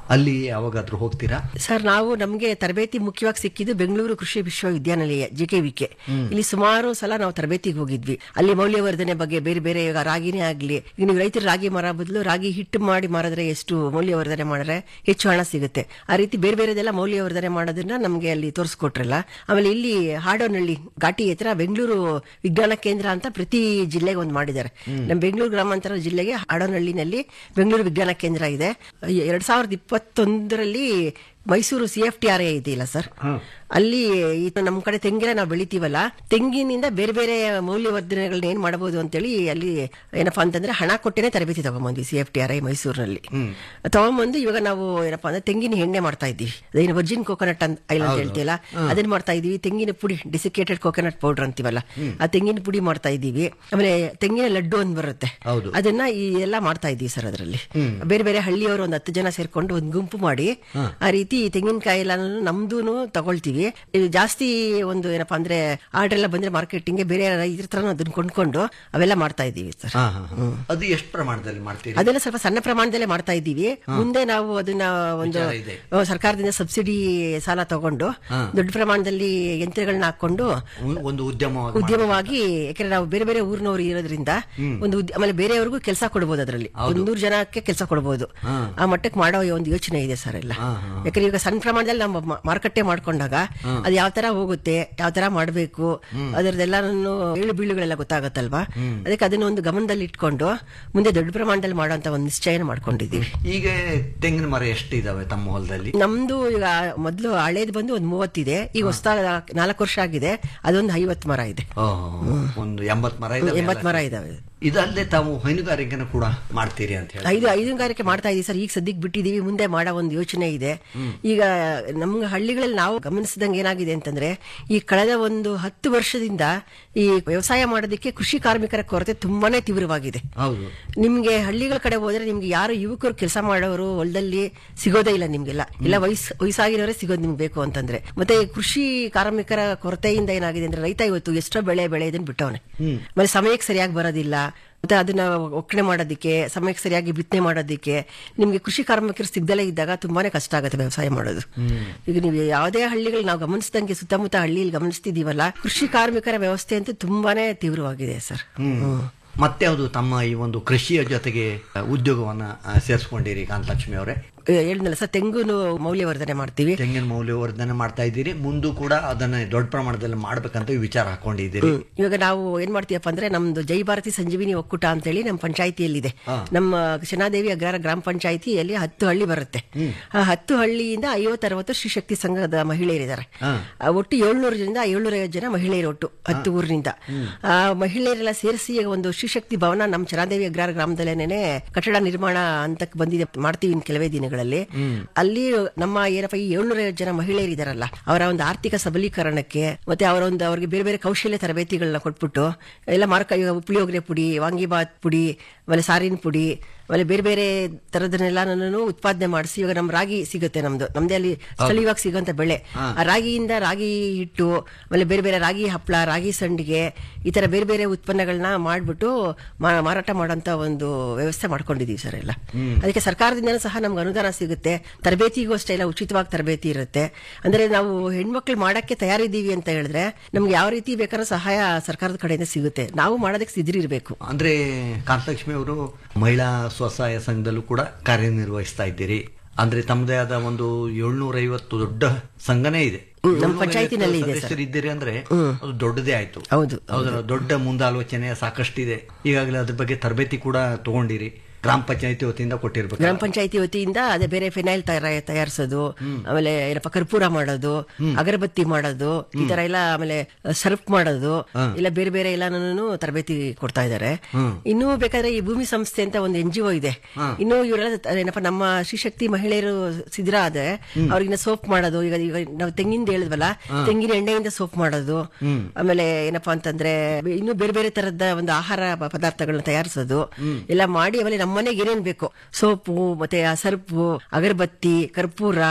ಅಲ್ಲಿ ಯಾವಾಗಾದ್ರೂ ಹೋಗ್ತೀರಾ ಸರ್ ನಾವು ನಮಗೆ ತರಬೇತಿ ಮುಖ್ಯವಾಗಿ ಸಿಕ್ಕಿದ್ದು ಬೆಂಗಳೂರು ಕೃಷಿ ವಿಶ್ವವಿದ್ಯಾನಿಲಯ ಜೆ ಕೆ ವಿಕೆ ಇಲ್ಲಿ ಸುಮಾರು ಸಲ ನಾವು ತರಬೇತಿಗೆ ಹೋಗಿದ್ವಿ ಅಲ್ಲಿ ಮೌಲ್ಯವರ್ಧನೆ ಬಗ್ಗೆ ಬೇರೆ ಬೇರೆ ಈಗ ರಾಗಿನೇ ಆಗ್ಲಿ ಈಗ ನೀವು ರೈತರು ರಾಗಿ ಮರ ಬದಲು ರಾಗಿ ಹಿಟ್ಟು ಮಾಡಿ ಮಾರಿದ್ರೆ ಎಷ್ಟು ಮೌಲ್ಯವರ್ಧನೆ ಮಾಡಿದ್ರೆ ಹೆಚ್ಚು ಹಣ ಸಿಗುತ್ತೆ ಆ ರೀತಿ ಬೇರೆ ಬೇರೆದೆಲ್ಲ ಮೌಲ್ಯವರ್ಧನೆ ಮಾಡೋದನ್ನ ನಮಗೆ ಅಲ್ಲಿ ತೋರಿಸ್ಕೊಟ್ರಲ್ಲ ಆಮೇಲೆ ಇಲ್ಲಿ ಹಾಡೋನಹಳ್ಳಿ ಘಾಟಿ ಹತ್ರ ಬೆಂಗಳೂರು ವಿಜ್ಞಾನ ಕೇಂದ್ರ ಅಂತ ಪ್ರತಿ ಜಿಲ್ಲೆಗೆ ಒಂದು ಮಾಡಿದ್ದಾರೆ ನಮ್ಮ ಬೆಂಗಳೂರು ಗ್ರಾಮಾಂತರ ಜಿಲ್ಲೆಗೆ ಹಾಡೋನಹಳ್ಳಿನಲ್ಲಿ ಬೆಂಗಳೂರು ವಿಜ್ಞಾನ ಕೇಂದ್ರ ಇದೆ ಎರಡ್ ಸಾವಿರದ ಇಪ್ಪತ್ತೊಂದರಲ್ಲಿ Mysuru C F T R A ಇದೆಯಲ್ಲ ಸರ್ ಅಲ್ಲಿ ಇದು ನಮ್ಮ ಕಡೆ ತೆಂಗಿನ ನಾವು ಬೆಳಿತೀವಲ್ಲ ತೆಂಗಿನಿಂದ ಬೇರೆ ಬೇರೆ ಮೌಲ್ಯವರ್ಧನೆಗಳನ್ನ ಏನ್ ಮಾಡಬಹುದು ಅಂತೇಳಿ ಅಲ್ಲಿ ಏನಪ್ಪಾ ಅಂತಂದ್ರೆ ಹಣ ಕೊಟ್ಟೇನೆ ತರಬೇತಿ ತಗೊಂಬಂದ್ವಿ C F T R I ಮೈಸೂರಿನಲ್ಲಿ ತಗೊಂಬಂದು ಇವಾಗ ನಾವು ಏನಪ್ಪಾ ಅಂದ್ರೆ ತೆಂಗಿನ ಎಣ್ಣೆ ಮಾಡ್ತಾ ಇದ್ದೀವಿ ಅದೇನು ವರ್ಜಿನ್ ಕೋಕೋನಟ್ ಅಂತ ಐಲ್ ಅಂತ ಹೇಳ್ತೀವಲ್ಲ ಅದನ್ನ ಮಾಡ್ತಾ ಇದೀವಿ ತೆಂಗಿನ ಪುಡಿ ಡಿಸಿಕೇಟೆಡ್ ಕೋಕೋನಟ್ ಪೌಡರ್ ಅಂತೀವಲ್ಲ ಆ ತೆಂಗಿನ ಪುಡಿ ಮಾಡ್ತಾ ಇದ್ದೀವಿ ಆಮೇಲೆ ತೆಂಗಿನ ಲಡ್ಡು ಅಂತ ಬರುತ್ತೆ ಹೌದು. ಅದನ್ನ ಈ ಎಲ್ಲ ಮಾಡ್ತಾ ಇದ್ದೀವಿ ಸರ್ ಅದರಲ್ಲಿ ಬೇರೆ ಬೇರೆ ಹಳ್ಳಿಯವರು ಒಂದು ಹತ್ತು ಜನ ಸೇರ್ಕೊಂಡು ಒಂದು ಗುಂಪು ಮಾಡಿ ಆ ರೀತಿ ತೆಂಗಿನಕಾಯಿ ಎಲ್ಲ ನಮ್ದೂನು ತಗೊಳ್ತೀವಿ ಇದು ಜಾಸ್ತಿ ಒಂದು ಏನಪ್ಪಾ ಅಂದ್ರೆ ಆರ್ಡರ್ ಎಲ್ಲ ಬಂದ್ರೆ ಮಾರ್ಕೆಟಿಂಗ್ ಬೇರೆ ರೈತರ ಹತ್ರ ಅದನ್ನ ಕೊಂಡ್ಕೊಂಡು ಅವೆಲ್ಲ ಮಾಡ್ತಾ ಇದ್ದೀವಿ ಸರ್ ಹಾ, ಹಾ, ಹಾ. ಅದು ಎಷ್ಟು ಪ್ರಮಾಣದಲ್ಲಿ ಮಾಡ್ತೀರಿ ಅದೆಲ್ಲ ಸ್ವಲ್ಪ ಸಣ್ಣ ಪ್ರಮಾಣದಲ್ಲೇ ಮಾಡ್ತಾ ಇದ್ದೀವಿ ಮುಂದೆ ನಾವು ಅದನ್ನ ಒಂದು ವಿಚಾರ ಇದೆ. ಆ, ಸರ್ಕಾರದಿಂದ ಸಬ್ಸಿಡಿ ಸಾಲ ತಗೊಂಡು ದೊಡ್ಡ ಪ್ರಮಾಣದಲ್ಲಿ ಯಂತ್ರಗಳನ್ನ ಹಾಕೊಂಡು ಉ- ಒಂದು ಉದ್ಯಮ ಉದ್ಯಮವಾಗಿ ಯಾಕಂದ್ರೆ ನಾವು ಬೇರೆ ಬೇರೆ ಊರಿನವರು ಇರೋದ್ರಿಂದ ಒಂದು ಉದ್ಯ- ಆಮೇಲೆ ಬೇರೆಯವ್ರಿಗೂ ಕೆಲಸ ಕೊಡಬಹುದು ಅದರಲ್ಲಿ ಒಂದು ನೂರು ಜನಕ್ಕೆ ಕೆಲಸ ಕೊಡಬಹುದು ಆ ಮಟ್ಟಕ್ಕೆ ಮಾಡೋ ಒಂದು ಯೋಚನೆ ಇದೆ ಸರ್ ಎಲ್ಲ ಯಾಕಂದ್ರೆ ಈಗ ಸಣ್ಣ ಪ್ರಮಾಣದಲ್ಲಿ ನಮ್ಮ ಮ- ಮಾರುಕಟ್ಟೆ ಮಾಡ್ಕೊಂಡಾಗ ಅದು ಯಾವ ತರ ಹೋಗುತ್ತೆ ಯಾವ ತರ ಮಾಡಬೇಕು ಅದರದೆಲ್ಲಾನು ಏಳು ಬೀಳುಗಳೆಲ್ಲ ಗೊತ್ತಾಗತ್ತಲ್ವಾ ಅದಕ್ಕೆ ಅದನ್ನ ಒಂದು ಗಮನದಲ್ಲಿ ಇಟ್ಕೊಂಡು ಮುಂದೆ ದೊಡ್ಡ ಪ್ರಮಾಣದಲ್ಲಿ ಮಾಡುವಂತ ಒಂದು ನಿಶ್ಚಯನ ಮಾಡ್ಕೊಂಡಿದ್ದೀವಿ ಈಗ ತೆಂಗಿನ ಮರ ಎಷ್ಟು ಇದಾವೆ ತಮ್ಮ ಹೊಲದಲ್ಲಿ ನಮ್ದು ಈಗ ಮೊದಲು ಹಳೇದು ಬಂದು ಒಂದು ಮೂವತ್ತಿದೆ ಈಗ ಹೊಸ ನಾಲ್ಕು ವರ್ಷ ಆಗಿದೆ ಅದೊಂದು ಐವತ್ತು ಮರ ಇದೆ ಓಹೋ, ಒಂದು ಎಂಬತ್ ಮರ ಇದಾವೆ ಎಂಬತ್ತು ಮರ ಇದಾವೆ ಇದಲ್ಲದೆ ತಾವು ಹೈನುಗಾರಿಕೆನ ಕೂಡ ಮಾಡ್ತೀರಿ ಅಂತ ಹೇಳಿ ಐದು ಐದುಗಾರಿಕೆ ಮಾಡ್ತಾ ಇದೀವಿ ಸರ್ ಈಗ ಸದ್ಯಕ್ಕೆ ಬಿಟ್ಟಿದೀವಿ ಮುಂದೆ ಮಾಡೋ ಒಂದು ಯೋಚನೆ ಇದೆ ಈಗ ನಮ್ಮ ಹಳ್ಳಿಗಳಲ್ಲಿ ನಾವು ಗಮನಿಸಿದಂಗೆ ಏನಾಗಿದೆ ಅಂತಂದ್ರೆ ಈ ಕಳೆದ ಒಂದು ಹತ್ತು ವರ್ಷದಿಂದ ಈ ವ್ಯವಸಾಯ ಮಾಡೋದಕ್ಕೆ ಕೃಷಿ ಕಾರ್ಮಿಕರ ಕೊರತೆ ತುಂಬಾನೇ ತೀವ್ರವಾಗಿದೆ ಹೌದು ನಿಮ್ಗೆ ಹಳ್ಳಿಗಳ ಕಡೆ ಹೋದ್ರೆ ನಿಮ್ಗೆ ಯಾರು ಯುವಕರು ಕೆಲಸ ಮಾಡೋರು ಹೊಲದಲ್ಲಿ ಸಿಗೋದೇ ಇಲ್ಲ ನಿಮ್ಗೆಲ್ಲ ಇಲ್ಲ ವಯಸ್ಸು ವಯಸ್ಸಾಗಿರೋರೇ ಸಿಗೋದು ನಿಮ್ಗೆ ಬೇಕು ಅಂತಂದ್ರೆ ಮತ್ತೆ ಈ ಕೃಷಿ ಕಾರ್ಮಿಕರ ಕೊರತೆಯಿಂದ ಏನಾಗಿದೆ ಅಂದ್ರೆ ರೈತ ಇವತ್ತು ಎಷ್ಟೋ ಬೆಳೆ ಬೆಳೆಯೋದನ್ನ ಬಿಟ್ಟವನೆ ಮತ್ತೆ ಸಮಯಕ್ಕೆ ಸರಿಯಾಗಿ ಬರೋದಿಲ್ಲ ಮತ್ತೆ ಅದನ್ನ ಒಕ್ಕಣೆ ಮಾಡೋದಕ್ಕೆ ಸಮಯಕ್ಕೆ ಸರಿಯಾಗಿ ಬಿತ್ತನೆ ಮಾಡೋದಕ್ಕೆ ನಿಮ್ಗೆ ಕೃಷಿ ಕಾರ್ಮಿಕರು ಸಿಗ್ದಲೇ ಇದ್ದಾಗ ತುಂಬಾನೇ ಕಷ್ಟ ಆಗುತ್ತೆ ವ್ಯವಸಾಯ ಮಾಡೋದು ಈಗ ನೀವು ಯಾವುದೇ ಹಳ್ಳಿಗಳು ನಾವು ಗಮನಿಸಿದಂಗೆ ಸುತ್ತಮುತ್ತ ಹಳ್ಳಿಯಲ್ಲಿ ಗಮನಿಸ್ತಿದೀವಲ್ಲ ಕೃಷಿ ಕಾರ್ಮಿಕರ ವ್ಯವಸ್ಥೆ ಅಂತೂ ತುಂಬಾನೇ ತೀವ್ರವಾಗಿದೆ ಸರ್ ಹ್ಮ್ ಮತ್ಯಾವುದು ತಮ್ಮ ಈ ಒಂದು ಕೃಷಿಯ ಜೊತೆಗೆ ಉದ್ಯೋಗವನ್ನ ಆ, ಸೇರಿಸ್ಕೊಂಡಿರಿ ಕಾಂತಲಕ್ಷ್ಮಿ ಅವರೇ ಹೇಳಿದ್ನಲ್ಲ ಸರ್ ತೆಂಗುನು ಮೌಲ್ಯವರ್ಧನೆ ಮಾಡ್ತೀವಿ ತೆಂಗಿನ ಮೌಲ್ಯವರ್ಧನೆ ಮಾಡ್ತಾ ಇದ್ದೀರಿ ಮುಂದೂ ಕೂಡ ಅದನ್ನ ದೊಡ್ಡ ಪ್ರಮಾಣದಲ್ಲಿ ಮಾಡ್ಬೇಕಂತ ವಿಚಾರ ಹಾಕೊಂಡಿದ್ದೀರಿ ಇವಾಗ ನಾವು ಏನ್ ಮಾಡ್ತೀವಪ್ಪ ಅಂದ್ರೆ ನಮ್ದು ಜೈ ಭಾರತಿ ಸಂಜೀವಿನಿ ಒಕ್ಕೂಟ ಅಂತೇಳಿ ನಮ್ಮ ಪಂಚಾಯತಿಯಲ್ಲಿದೆ ನಮ್ಮ ಶನಾದೇವಿ ಅಗ್ರಹಾರ ಗ್ರಾಮ ಪಂಚಾಯತಿಯಲ್ಲಿ ಹತ್ತು ಹಳ್ಳಿ ಬರುತ್ತೆ ಆ ಹತ್ತು ಹಳ್ಳಿಯಿಂದ ಐವತ್ತು ಅರವತ್ತು ಶ್ರೀಶಕ್ತಿ ಸಂಘದ ಮಹಿಳೆಯರಿದ್ದಾರೆ ಆ, ಒಟ್ಟು ಏಳ್ನೂರು ಜನರಿಂದ ಏಳ್ನೂರ ಐವತ್ತು ಜನ ಮಹಿಳೆಯರು ಒಟ್ಟು ಹತ್ತು ಊರಿನಿಂದ ಆ ಮಹಿಳೆಯರೆಲ್ಲ ಸೇರಿಸಿ ಒಂದು ಶ್ರೀಶಕ್ತಿ ಭವನ ನಮ್ಮ ಚನಾದೇವಿ ಅಗ್ರಹಾರ ಗ್ರಾಮದಲ್ಲೇನೆ ಕಟ್ಟಡ ನಿರ್ಮಾಣ ಹಂತಕ್ಕೆ ಬಂದಿದೆ ಮಾಡ್ತೀವಿ ಇನ್ನು ಕೆಲವೇ ದಿನಗಳಲ್ಲಿ ಅಲ್ಲಿ ನಮ್ಮ ಏನಪ್ಪ ಈ ಏಳ್ನೂರ ಐವತ್ತು ಜನ ಮಹಿಳೆಯರಿದಾರಲ್ಲ ಅವರ ಒಂದು ಆರ್ಥಿಕ ಸಬಲೀಕರಣಕ್ಕೆ ಮತ್ತೆ ಅವರ ಒಂದು ಅವ್ರಿಗೆ ಬೇರೆ ಬೇರೆ ಕೌಶಲ್ಯ ತರಬೇತಿಗಳನ್ನ ಕೊಟ್ಬಿಟ್ಟು ಎಲ್ಲ ಮಾರ್ಕ ಈಗ ಪುಳಿಯೋಗರೆ ಪುಡಿ ವಾಂಗಿಬಾತ್ ಪುಡಿ ಆಮೇಲೆ ಸಾರಿನ ಪುಡಿ ಆಮೇಲೆ ಬೇರೆ ಬೇರೆ ತರದನ್ನೆಲ್ಲ ನಾನು ಉತ್ಪಾದನೆ ಮಾಡಿಸಿ ಇವಾಗ ನಮ್ ರಾಗಿ ಸಿಗುತ್ತೆ ನಮ್ದು ನಮ್ದೇ ಅಲ್ಲಿ ಸ್ಥಳೀಯವಾಗಿ ಸಿಗುವಂತ ಬೆಳೆ ಆ ರಾಗಿಯಿಂದ ರಾಗಿ ಹಿಟ್ಟು ಆಮೇಲೆ ಬೇರೆ ಬೇರೆ ರಾಗಿ ಹಪ್ಪಳ ರಾಗಿ ಸಂಡಿಗೆ ಈ ತರ ಬೇರೆ ಬೇರೆ ಉತ್ಪನ್ನಗಳನ್ನ ಮಾಡ್ಬಿಟ್ಟು ಮಾ- ಮಾರಾಟ ಮಾಡೋಂತ ಒಂದು ವ್ಯವಸ್ಥೆ ಮಾಡ್ಕೊಂಡಿದೀವಿ ಸರ್ ಎಲ್ಲ ಅದಕ್ಕೆ ಸರ್ಕಾರದಿಂದನೂ ಸಹ ನಮ್ಗೆ ಅನುದಾನ ಸಿಗುತ್ತೆ ತರಬೇತಿಗೂ ಅಷ್ಟೇ ಎಲ್ಲ ಉಚಿತವಾಗಿ ತರಬೇತಿ ಇರುತ್ತೆ ಅಂದ್ರೆ ನಾವು ಹೆಣ್ಮಕ್ಳು ಮಾಡಕ್ಕೆ ತಯಾರಿದ್ದೀವಿ ಅಂತ ಹೇಳಿದ್ರೆ ನಮ್ಗೆ ಯಾವ ರೀತಿ ಬೇಕಾದ್ರೂ ಸಹಾಯ ಸರ್ಕಾರದ ಕಡೆಯಿಂದ ಸಿಗುತ್ತೆ ನಾವು ಮಾಡೋದಕ್ಕೆ ಸಿದ್ರಿರ್ಬೇಕು ಅಂದ್ರೆ ಕಾಂತಲಕ್ಷ್ಮಿ ಅವರು ಮಹಿಳಾ ಸ್ವಸಹಾಯ ಸಂಘದಲ್ಲೂ ಕೂಡ ಕಾರ್ಯನಿರ್ವಹಿಸ್ತಾ ಇದ್ದೀರಿ ಅಂದ್ರೆ ತಮ್ಮದೇ ಆದ ಒಂದು ಏಳ್ನೂರ ಐವತ್ತು ದೊಡ್ಡ ಸಂಘನೇ ಇದೆ ನಮ್ಮ 750 ಪಂಚಾಯ್ತಿನಲ್ಲಿ ಇದೆ ಸರ್. ಸದಸ್ಯರಿದ್ದೀರಿ ಅಂದ್ರೆ ಅದು ದೊಡ್ಡದೇ ಆಯ್ತು ಹೌದು, ಹೌದಲ್ಲ ದೊಡ್ಡ ಮುಂದಾಲೋಚನೆ ಸಾಕಷ್ಟಿದೆ ಈಗಾಗಲೇ ಅದ್ರ ಬಗ್ಗೆ ತರಬೇತಿ ಕೂಡ ತಗೊಂಡಿರಿ ಗ್ರಾಮ ಪಂಚಾಯತಿ ವತಿಯಿಂದ ಕೊಟ್ಟಿರ್ಬೇಕು ಗ್ರಾಮ ಪಂಚಾಯತಿ ವತಿಯಿಂದ ಅದೇ ಬೇರೆ ಫಿನೈಲ್ ತಯಾರ ತಯಾರಿಸೋದು ಆಮೇಲೆ ಏನಪ್ಪ ಕರ್ಪೂರ ಮಾಡೋದು ಅಗರಬತ್ತಿ ಮಾಡೋದು ಈ ತರ ಎಲ್ಲ ಆಮೇಲೆ ಸರ್ಫ್ ಮಾಡೋದು ಇಲ್ಲ ಬೇರೆ ಬೇರೆ ಎಲ್ಲಾನು ತರಬೇತಿ ಕೊಡ್ತಾ ಇದ್ದಾರೆ ಇನ್ನೂ ಬೇಕಾದ್ರೆ ಈ ಭೂಮಿ ಸಂಸ್ಥೆ ಅಂತ ಒಂದು ಎನ್ ಜಿ ಒ ಇದೆ ಇನ್ನು ಇವರೆಲ್ಲ ತ- ಏನಪ್ಪ ನಮ್ಮ ಶ್ರೀಶಕ್ತಿ ಮಹಿಳೆಯರು ಸಿದ್ರ ಆದ್ರೆ ಅವ್ರಿಗಿನ್ನ ಸೋಪ್ ಮಾಡೋದು ಈಗ ಈಗ ನಾವು ತೆಂಗಿಂದ ಹೇಳಿದ್ವಲ್ಲ ತೆಂಗಿನ ಎಣ್ಣೆಯಿಂದ ಸೋಪ್ ಮಾಡೋದು ಆಮೇಲೆ ಏನಪ್ಪಾ ಅಂತಂದ್ರೆ ಇನ್ನು ಬೇರೆ ಬೇರೆ ತರದ ಒಂದು ಆಹಾರ ಪ- ಪದಾರ್ಥಗಳನ್ನ ತಯಾರಿಸೋದು ಎಲ್ಲ ಮಾಡಿ ಆಮೇಲೆ ನಮ್ಮ ಮನೆಗೆ ಏನೇನ್ ಬೇಕು ಸೋಪು ಮತ್ತೆ ಆ ಸರ್ಪು ಅಗರಬತ್ತಿ ಕರ್ಪೂರ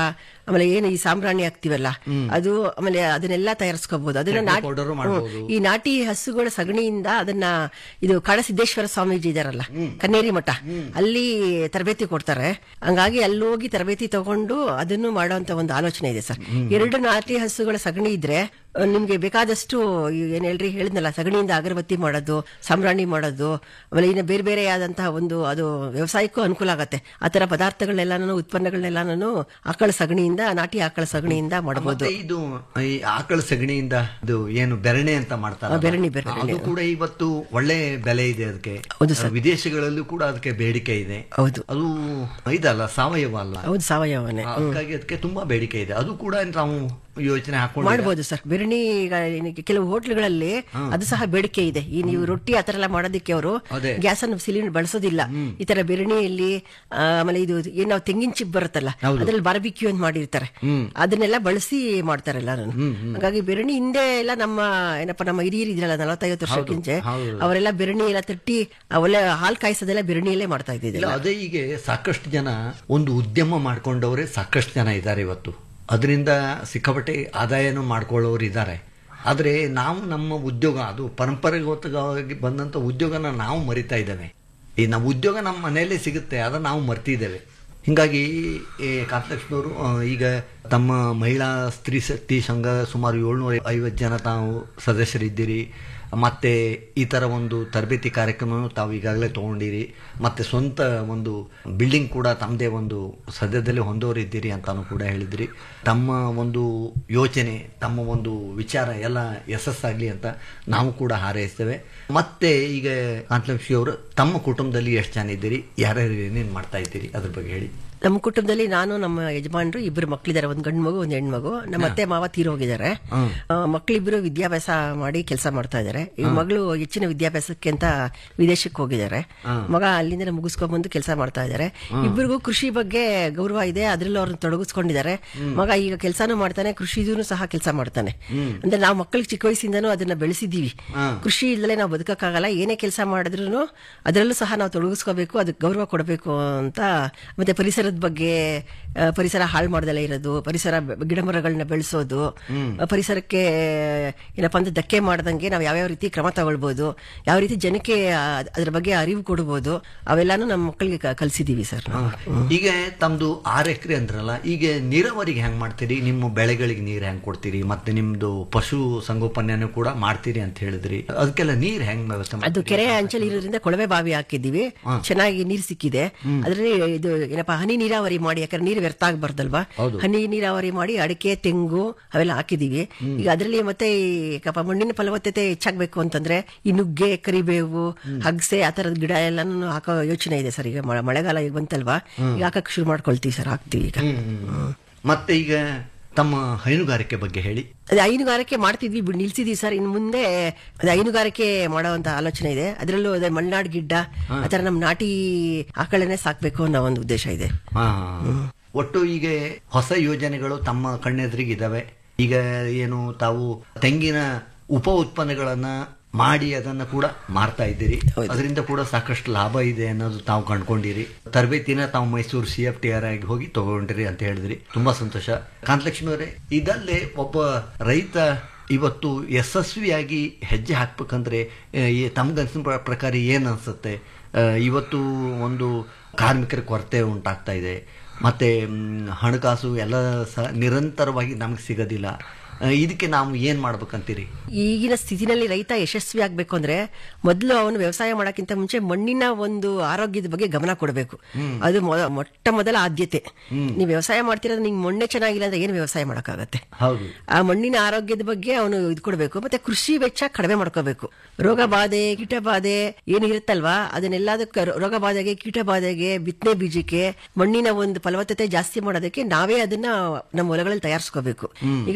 ಆಮೇಲೆ ಏನು ಈ ಸಾಂಬ್ರಾಣಿ ಹಾಕ್ತಿವಲ್ಲ ಅದು ಆಮೇಲೆ ಅದನ್ನೆಲ್ಲ ತಯಾರಿಸ್ಕೋಬಹುದು ಅದನ್ನ ಚಟ್ನಿ ನಾಟಿ- powder ಹ್ಮ್. ಮಾಡ್ಬೋದು. ಈ ನಾಟಿ ಹಸುಗಳ ಸಗಣಿಯಿಂದ ಅದನ್ನ ಇದು ಕಾಡಸಿದ್ದೇಶ್ವರ ಸ್ವಾಮೀಜಿ ಇದಾರಲ್ಲ ಕನ್ನೇರಿ ಮಠ ಅಲ್ಲಿ ತರಬೇತಿ ಕೊಡ್ತಾರೆ ಹಂಗಾಗಿ ಅಲ್ಲಿ ಹೋಗಿ ತರಬೇತಿ ತಗೊಂಡು ಅದನ್ನು ಮಾಡುವಂತ ಒಂದು ಆಲೋಚನೆ ಇದೆ ಸರ್ ಎರಡು ನಾಟಿ ಹಸುಗಳ ಸಗಣಿ ಇದ್ರೆ ಅಹ್, ನಿಮ್ಗೆ ಬೇಕಾದಷ್ಟು ಈ ಏನ್ ಹೇಳ್ರಿ ಹೇಳಿದ್ನಲ್ಲ ಸಗಣಿಯಿಂದ ಅಗರಬತ್ತಿ ಮಾಡೋದು ಸಾಂಬ್ರಾಣಿ ಮಾಡೋದು ಆಮೇಲೆ ಇನ್ನು ಬೇರೆ ಬೇರೆ ಆದಂತಹ ಒಂದು ಅದು ವ್ಯವಸಾಯಕ್ಕೂ ಅನುಕೂಲ ಆಗತ್ತೆ ಆ ತರ ಪದಾರ್ಥಗಳನ್ನೆಲ್ಲಾನು ಉತ್ಪನ್ನಗಳನ್ನೆಲ್ಲಾನು ಆಕಳ ಸಗಣಿಯಿಂದ ನಾಟಿ ಆಕಳ ಸಗಣಿಯಿಂದ ಮಾಡಬಹುದು ಮತ್ತೆ ಇದು ಈ ಆಕಳ ಸಗಣಿಯಿಂದ ಇದು ಏನು ಬೆರಣೆ ಅಂತ ಮಾಡ್ತಾರೆ ಆ, ಬೆರಣೆ, ಬೆರಣೆ. ಅದು ಕೂಡ ಇವತ್ತು ಒಳ್ಳೆ ಬೆಲೆ ಇದೆ ಅದಕ್ಕೆ ಹೌದು ಸರ್. ವಿದೇಶಗಳಲ್ಲೂ ಕೂಡ ಅದಕ್ಕೆ ಬೇಡಿಕೆ ಇದೆ ಹೌದು ಅದು ಇದಲ್ಲ ಸಾವಯವ ಅಲ್ಲ ಹೌದು ಸಾವಯವನೇ ಹಾಗಾಗಿ ಅದಕ್ಕೆ ತುಂಬಾ ಬೇಡಿಕೆ ಇದೆ ಅದು ಕೂಡ ನಾವು ಯೋಚನೆ ಹಾಕೊಂಡು ಮಾಡ್ಬೋದು ಸರ್ ಬೆರಣಿ ಈಗ ಏನಕ್ಕೆ ಕೆಲವು ಹೋಟ್ಲುಗಳಲ್ಲಿ ಅದು ಸಹ ಬೇಡಿಕೆ ಇದೆ ಈ ನೀವು ರೊಟ್ಟಿ ಆತರ ಎಲ್ಲ ಮಾಡೋದಕ್ಕೆ ಅವರು ಅದೇ. ಗ್ಯಾಸ್ ಅನ್ನು ಸಿಲಿಂಡರ್ ಬಳಸೋದಿಲ್ಲ ಈ ತರ ಬೆರಣಿಯಲ್ಲಿ ಆ, ಆಮೇಲೆ ಇದು ಏನ್ ನಾವು ತೆಂಗಿನ ಚಿಪ್ ಬರುತ್ತಲ್ಲ ಅದ್ರಲ್ಲಿ ಬಾರ್ಬಿಕ್ಯೂ ಅಂತ ಮಾಡಿರ್ತಾರೆ ಅದನ್ನೆಲ್ಲ ಬಳಸಿ ಮಾಡ್ತಾರೆ ಎಲ್ಲಾರು ಹಾಗಾಗಿ ಬೆರಣಿ ಹಿಂದೆ ಎಲ್ಲ ನಮ್ಮ ಏನಪ್ಪ ನಮ್ಮ ಹಿರಿಯರು ಇದ್ರಲ್ಲ ನಲವತ್ತೈವತ್ತು ವರ್ಷಕ್ಕಿಂಚೆ ಅವರೆಲ್ಲ ಬೆರಣಿ ಎಲ್ಲ ತಟ್ಟಿ ಅವೆಲ್ಲ ಹಾಲ್ ಕಾಯಿಸೋದೆಲ್ಲ ಬೆರಣಿಯಲ್ಲೇ ಮಾಡ್ತಾ ಇಲ್ಲ ಇದ್ದಿದ್ದಿಲ್ಲ ಅದೇ ಈಗ ಸಾಕಷ್ಟು ಜನ ಒಂದು ಉದ್ಯಮ ಮಾಡ್ಕೊಂಡವರೇ ಸಾಕಷ್ಟು ಜನ ಇದ್ದಾರೆ ಇವತ್ತು ಅದರಿಂದ ಸಿಕ್ಕಾಪಟ್ಟೆ ಆದಾಯನೂ ಮಾಡ್ಕೊಳ್ಳೋರು ಇದ್ದಾರೆ ಆದರೆ ನಾವು ನಮ್ಮ ಉದ್ಯೋಗ ಅದು ಪರಂಪರೆಗತವಾಗಿ ಬಂದಂಥ ಉದ್ಯೋಗನ ನಾವು ಮರಿತಾ ಇದ್ದೇವೆ ಈ ನಮ್ಮ ಉದ್ಯೋಗ ನಮ್ಮ ಮನೆಯಲ್ಲೇ ಸಿಗುತ್ತೆ ಅದನ್ನು ನಾವು ಮರ್ತಿದ್ದೇವೆ ಹಿಂಗಾಗಿ ಈ ಕಾಂತಲಕ್ಷ್ಮಿಯವರು ಆ, ಈಗ ತಮ್ಮ ಮಹಿಳಾ ಸ್ತ್ರೀ ಶಕ್ತಿ ಸಂಘ ಸುಮಾರು ಏಳ್ನೂರ ಐವತ್ತು ಜನ ತಾವು ಸದಸ್ಯರಿದ್ದೀರಿ ಮತ್ತೆ ಈ ಥರ ಒಂದು ತರಬೇತಿ ಕಾರ್ಯಕ್ರಮವನ್ನು ತಾವು ಈಗಾಗಲೇ ತೊಗೊಂಡಿರಿ ಮತ್ತೆ ಸ್ವಂತ ಒಂದು ಬಿಲ್ಡಿಂಗ್ ಕೂಡ ತಮ್ಮದೇ ಒಂದು ಸದ್ಯದಲ್ಲೇ ಹೊಂದೋರಿದ್ದೀರಿ ಅಂತಾನು ಕೂಡ ಹೇಳಿದ್ರಿ ತಮ್ಮ ಒಂದು ಯೋಚನೆ ತಮ್ಮ ಒಂದು ವಿಚಾರ ಎಲ್ಲ ಯಶಸ್ಸಾಗಲಿ ಅಂತ ನಾವು ಕೂಡ ಹಾರೈಸ್ತೇವೆ ಮತ್ತೆ ಈಗ ಕಾಂತಲಕ್ಷ್ಮಿ ಅವರು ತಮ್ಮ ಕುಟುಂಬದಲ್ಲಿ ಎಷ್ಟು ಜನ ಇದ್ದೀರಿ ಯಾರ್ಯಾರು ಏನೇನು ಮಾಡ್ತಾ ಇದ್ದೀರಿ ಅದ್ರ ಬಗ್ಗೆ ಹೇಳಿ ನಮ್ಮ ಕುಟುಂಬದಲ್ಲಿ ನಾನು ನಮ್ಮ ಯಜಮಾನರು ಇಬ್ಬರು ಮಕ್ಕಳಿದ್ದಾರೆ ಒಂದು ಗಂಡು ಮಗು ಒಂದು ಹೆಣ್ಮಗು ನಮ್ಮ ಅತ್ತೆ ಮಾವ ತೀರೋಗಿದ್ದಾರೆ ಆ, ಮಕ್ಕಳಿಬ್ರು ವಿದ್ಯಾಭ್ಯಾಸ ಮಾಡಿ ಕೆಲಸ ಮಾಡ್ತಾ ಇದ್ದಾರೆ ಈ ಮಗಳು ಹೆಚ್ಚಿನ ವಿದ್ಯಾಭ್ಯಾಸಕ್ಕೆ ಅಂತ ವಿದೇಶಕ್ಕೆ ಹೋಗಿದ್ದಾರೆ ಮಗ ಅಲ್ಲಿಂದ ಮುಗಿಸ್ಕೊಂಡ್ ಬಂದು ಕೆಲಸ ಮಾಡ್ತಾ ಇದ್ದಾರೆ ಇಬ್ಬರಿಗೂ ಕೃಷಿ ಬಗ್ಗೆ ಗೌರವ ಇದೆ ಅದ್ರಲ್ಲೂ ಅವ್ರನ್ನ ತೊಡಗಿಸ್ಕೊಂಡಿದ್ದಾರೆ ಮಗ ಈಗ ಕೆಲಸನೂ ಮಾಡ್ತಾನೆ ಕೃಷಿದೂ ಸಹ ಕೆಲಸ ಮಾಡ್ತಾನೆ ಅಂದ್ರೆ ನಾವು ಮಕ್ಕಳಿಗೆ ಚಿಕ್ಕ ವಯಸ್ಸಿಂದನೂ ಅದನ್ನ ಬೆಳೆಸಿದೀವಿ ಕೃಷಿ ಇಲ್ಲದೆ ನಾವು ಬದುಕಕ್ಕಾಗಲ್ಲ ಏನೇ ಕೆಲಸ ಮಾಡಿದ್ರು ಅದರಲ್ಲೂ ಸಹ ನಾವು ತೊಡಗಿಸ್ಕೋಬೇಕು ಅದಕ್ಕೆ ಗೌರವ ಕೊಡಬೇಕು ಅಂತ ಮತ್ತೆ ಪರಿಸರದ ಬಗ್ಗೆ ಆ, ಪರಿಸರ ಹಾಳು ಮಾಡ್ದಲೇ ಇರೋದು ಪರಿಸರ ಬೆ- ಗಿಡಮರಗಳನ್ನ ಬೆಳೆಸೋದು ಆ, ಪರಿಸರಕ್ಕೆ ಏನಪ್ಪಾ ಅಂದ್ರೆ ಧಕ್ಕೆ ಮಾಡ್ದಂಗೆ ನಾವು ಯಾವ್ಯಾವ ರೀತಿ ಕ್ರಮ ತಗೊಳ್ಬೋದು ಯಾವ ರೀತಿ ಜನಕ್ಕೆ ಆ, ಅದ್ರ ಬಗ್ಗೆ ಅರಿವು ಕೊಡ್ಬೋದು ಅವೆಲ್ಲಾನು ನಮ್ಮ ಮಕ್ಕಳಿಗೆ ಕ- ಕಲ್ಸಿದೀವಿ ಸರ್ ನಾವು. ಈಗ ತಮ್ದು ಆರು ಎಕರೆ ಅಂದ್ರಲ್ಲ ಈಗ ನೀರಾವರಿಗೆ ಹೆಂಗ್ ಮಾಡ್ತೀರಿ ನಿಮ್ಮ ಬೆಳೆಗಳಿಗೆ ನೀರ್ ಹೆಂಗ್ ಕೊಡ್ತೀರಿ ಮತ್ತೆ ನಿಮ್ದು ಪಶು ಸಂಗೋಪನೆಯನ್ನು ಕೂಡ ಮಾಡ್ತೀರಿ ಅಂತ ಹೇಳಿದ್ರಿ ಅದಕ್ಕೆಲ್ಲ ನೀರ್ ಹೆಂಗ್ ವ್ಯವಸ್ಥೆ ಅದು ಮಾಡ್ತೀರಿ? ಕೆರೆ ಅಂಚಲ್ ಇರೋದ್ರಿಂದ ಕೊಳವೆ ಬಾವಿ ಹಾಕಿದ್ದೀವಿ ಚೆನ್ನಾಗಿ ನೀರು ಸಿಕ್ಕಿದೆ ಅದ್ರಲ್ಲಿ ಇದು ಏನಪ್ಪಾ ಹನಿ ನೀರಾವರಿ ಮಾಡಿ ಯಾಕಂದ್ರೆ ನೀರು ವ್ಯರ್ಥ ಆಗ್ಬಾರ್ದಲ್ವಾ ಹನಿ ನೀರಾವರಿ ಮಾಡಿ ಅಡಿಕೆ ತೆಂಗು ಅವೆಲ್ಲ ಹಾಕಿದೀವಿ ಈಗ ಅದರಲ್ಲಿ ಮತ್ತೆ ಈ ಕಪ್ಪ ಮಣ್ಣಿನ ಫಲವತ್ತತೆ ಹೆಚ್ಚಾಗ್ಬೇಕು ಅಂತಂದ್ರೆ ಈ ನುಗ್ಗೆ ಕರಿಬೇವು ಹಗ್ಸೆ ಆ ತರದ ಗಿಡ ಎಲ್ಲಾನು ಹಾಕೋ ಯೋಚನೆ ಇದೆ ಸರ್ ಈಗ ಮಳೆ- ಮಳೆಗಾಲ ಈಗ ಬಂತಲ್ವಾ ಈಗ ಹಾಕಕ್ ಶುರು ಮಾಡ್ಕೊಳ್ತೀವಿ ಸರ್ ಹಾಕ್ತಿವಿ ಈಗ ಹ್ಮ್. ಮತ್ತೆ ಈಗ ತಮ್ಮ ಹೈನುಗಾರಿಕೆ ಬಗ್ಗೆ ಹೇಳಿ ಅದೇ ಹೈನುಗಾರಿಕೆ ಮಾಡ್ತಿದ್ವಿ ಬಿಡ್ ನಿಲ್ಸಿದ್ವಿ ಸರ್ ಇನ್ನು ಮುಂದೆ ಅದೇ ಹೈನುಗಾರಿಕೆ ಮಾಡುವಂತ ಆಲೋಚನೆ ಇದೆ ಅದರಲ್ಲೂ ಅದೇ ಮಲ್ನಾಡ್ ಗಿಡ್ಡ ಆತರ ನಮ್ ನಾಟಿ ಆಕಳನ್ನೇ ಸಾಕ್ಬೇಕು ಅನ್ನೋ ಒಂದು ಉದ್ದೇಶ ಇದೆ ಹಾ, ಹಾ, ಹಾ. ಒಟ್ಟು ಈಗ ಹೊಸ ಯೋಜನೆಗಳು ತಮ್ಮ ಕಣ್ಣೆದುರಿಗೆ ಇದಾವೆ ಈಗ ಏನು ತಾವು ತೆಂಗಿನ ಉಪ ಉತ್ಪನ್ನಗಳನ್ನ ಮಾಡಿ ಅದನ್ನ ಕೂಡ ಮಾರ್ತಾ ಇದ್ದೀರಿ ಅದರಿಂದ ಕೂಡ ಸಾಕಷ್ಟು ಲಾಭ ಇದೆ ಅನ್ನೋದು ತಾವು ಕಂಡ್ಕೊಂಡಿರಿ ತರಬೇತಿನ ತಾವು Mysuru C F T R ಆಗಿ ಹೋಗಿ ತಗೊಂಡಿರಿ ಅಂತ ಹೇಳಿದ್ರಿ ತುಂಬಾ ಸಂತೋಷ ಕಾಂತಲಕ್ಷ್ಮಿ ಅವರೇ ಇದಲ್ಲೇ ಒಬ್ಬ ರೈತ ಇವತ್ತು ಯಶಸ್ವಿಯಾಗಿ ಹೆಜ್ಜೆ ಹಾಕ್ಬೇಕಂದ್ರೆ ಆ, ಈ ತಮ್ಗನ್ಸಿನ ಪ್ರ- ಪ್ರಕಾರ ಏನ್ ಅನ್ಸುತ್ತೆ ಆ, ಇವತ್ತು ಒಂದು ಕಾರ್ಮಿಕರ ಕೊರತೆ ಉಂಟಾಗ್ತಾ ಇದೆ ಮತ್ತೆ ಮ್, ಹಣಕಾಸು ಎಲ್ಲ ಸಹ ನಿರಂತರವಾಗಿ ನಮಗೆ ಸಿಗೋದಿಲ್ಲ ಆ, ಇದಕ್ಕೆ ನಾವು ಏನ್ ಮಾಡ್ಬೇಕಂತೀರಿ ಈಗಿನ ಸ್ಥಿತಿನಲ್ಲಿ ರೈತ ಯಶಸ್ವಿ ಆಗ್ಬೇಕು ಅಂದ್ರೆ ಮೊದಲು ಅವನು ವ್ಯವಸಾಯ ಮಾಡಕ್ಕಿಂತ ಮುಂಚೆ ಮಣ್ಣಿನ ಒಂದು ಆರೋಗ್ಯದ ಬಗ್ಗೆ ಗಮನ ಕೊಡಬೇಕು ಅದು ಮೊ- ಮೊಟ್ಟ ಮೊದಲ ಆದ್ಯತೆ ನೀವು ವ್ಯವಸಾಯ ಮಾಡ್ತಿರೋದು ನಿಂಗೆ ಮಣ್ಣೆ ಚೆನ್ನಾಗಿಲ್ಲ ಅಂದ್ರೆ ಏನು ವ್ಯವಸಾಯ ಮಾಡಕ್ಕಾಗತ್ತೆ ಹೌದು ಆ ಮಣ್ಣಿನ ಆರೋಗ್ಯದ ಬಗ್ಗೆ ಅವನು ಇದು ಕೊಡಬೇಕು ಮತ್ತೆ ಕೃಷಿ ವೆಚ್ಚ ಕಡಿಮೆ ಮಾಡ್ಕೋಬೇಕು ರೋಗ ಬಾಧೆ ಕೀಟ ಬಾಧೆ ಏನು ಇರುತ್ತಲ್ವಾ ಅದನ್ನೆಲ್ಲದಕ್ಕೆ ರೋ- ರೋಗ ಬಾಧೆಗೆ ಕೀಟ ಬಾಧೆಗೆ ಬಿತ್ತನೆ ಬೀಜಕ್ಕೆ ಮಣ್ಣಿನ ಒಂದು ಫಲವತ್ತತೆ ಜಾಸ್ತಿ ಮಾಡೋದಕ್ಕೆ ನಾವೇ ಅದನ್ನ ನಮ್ಮ ಹೊಲಗಳಲ್ಲಿ ತಯಾರಿಸ್ಕೋಬೇಕು ಈಗ ಉದಾಹರಣೆಗೆ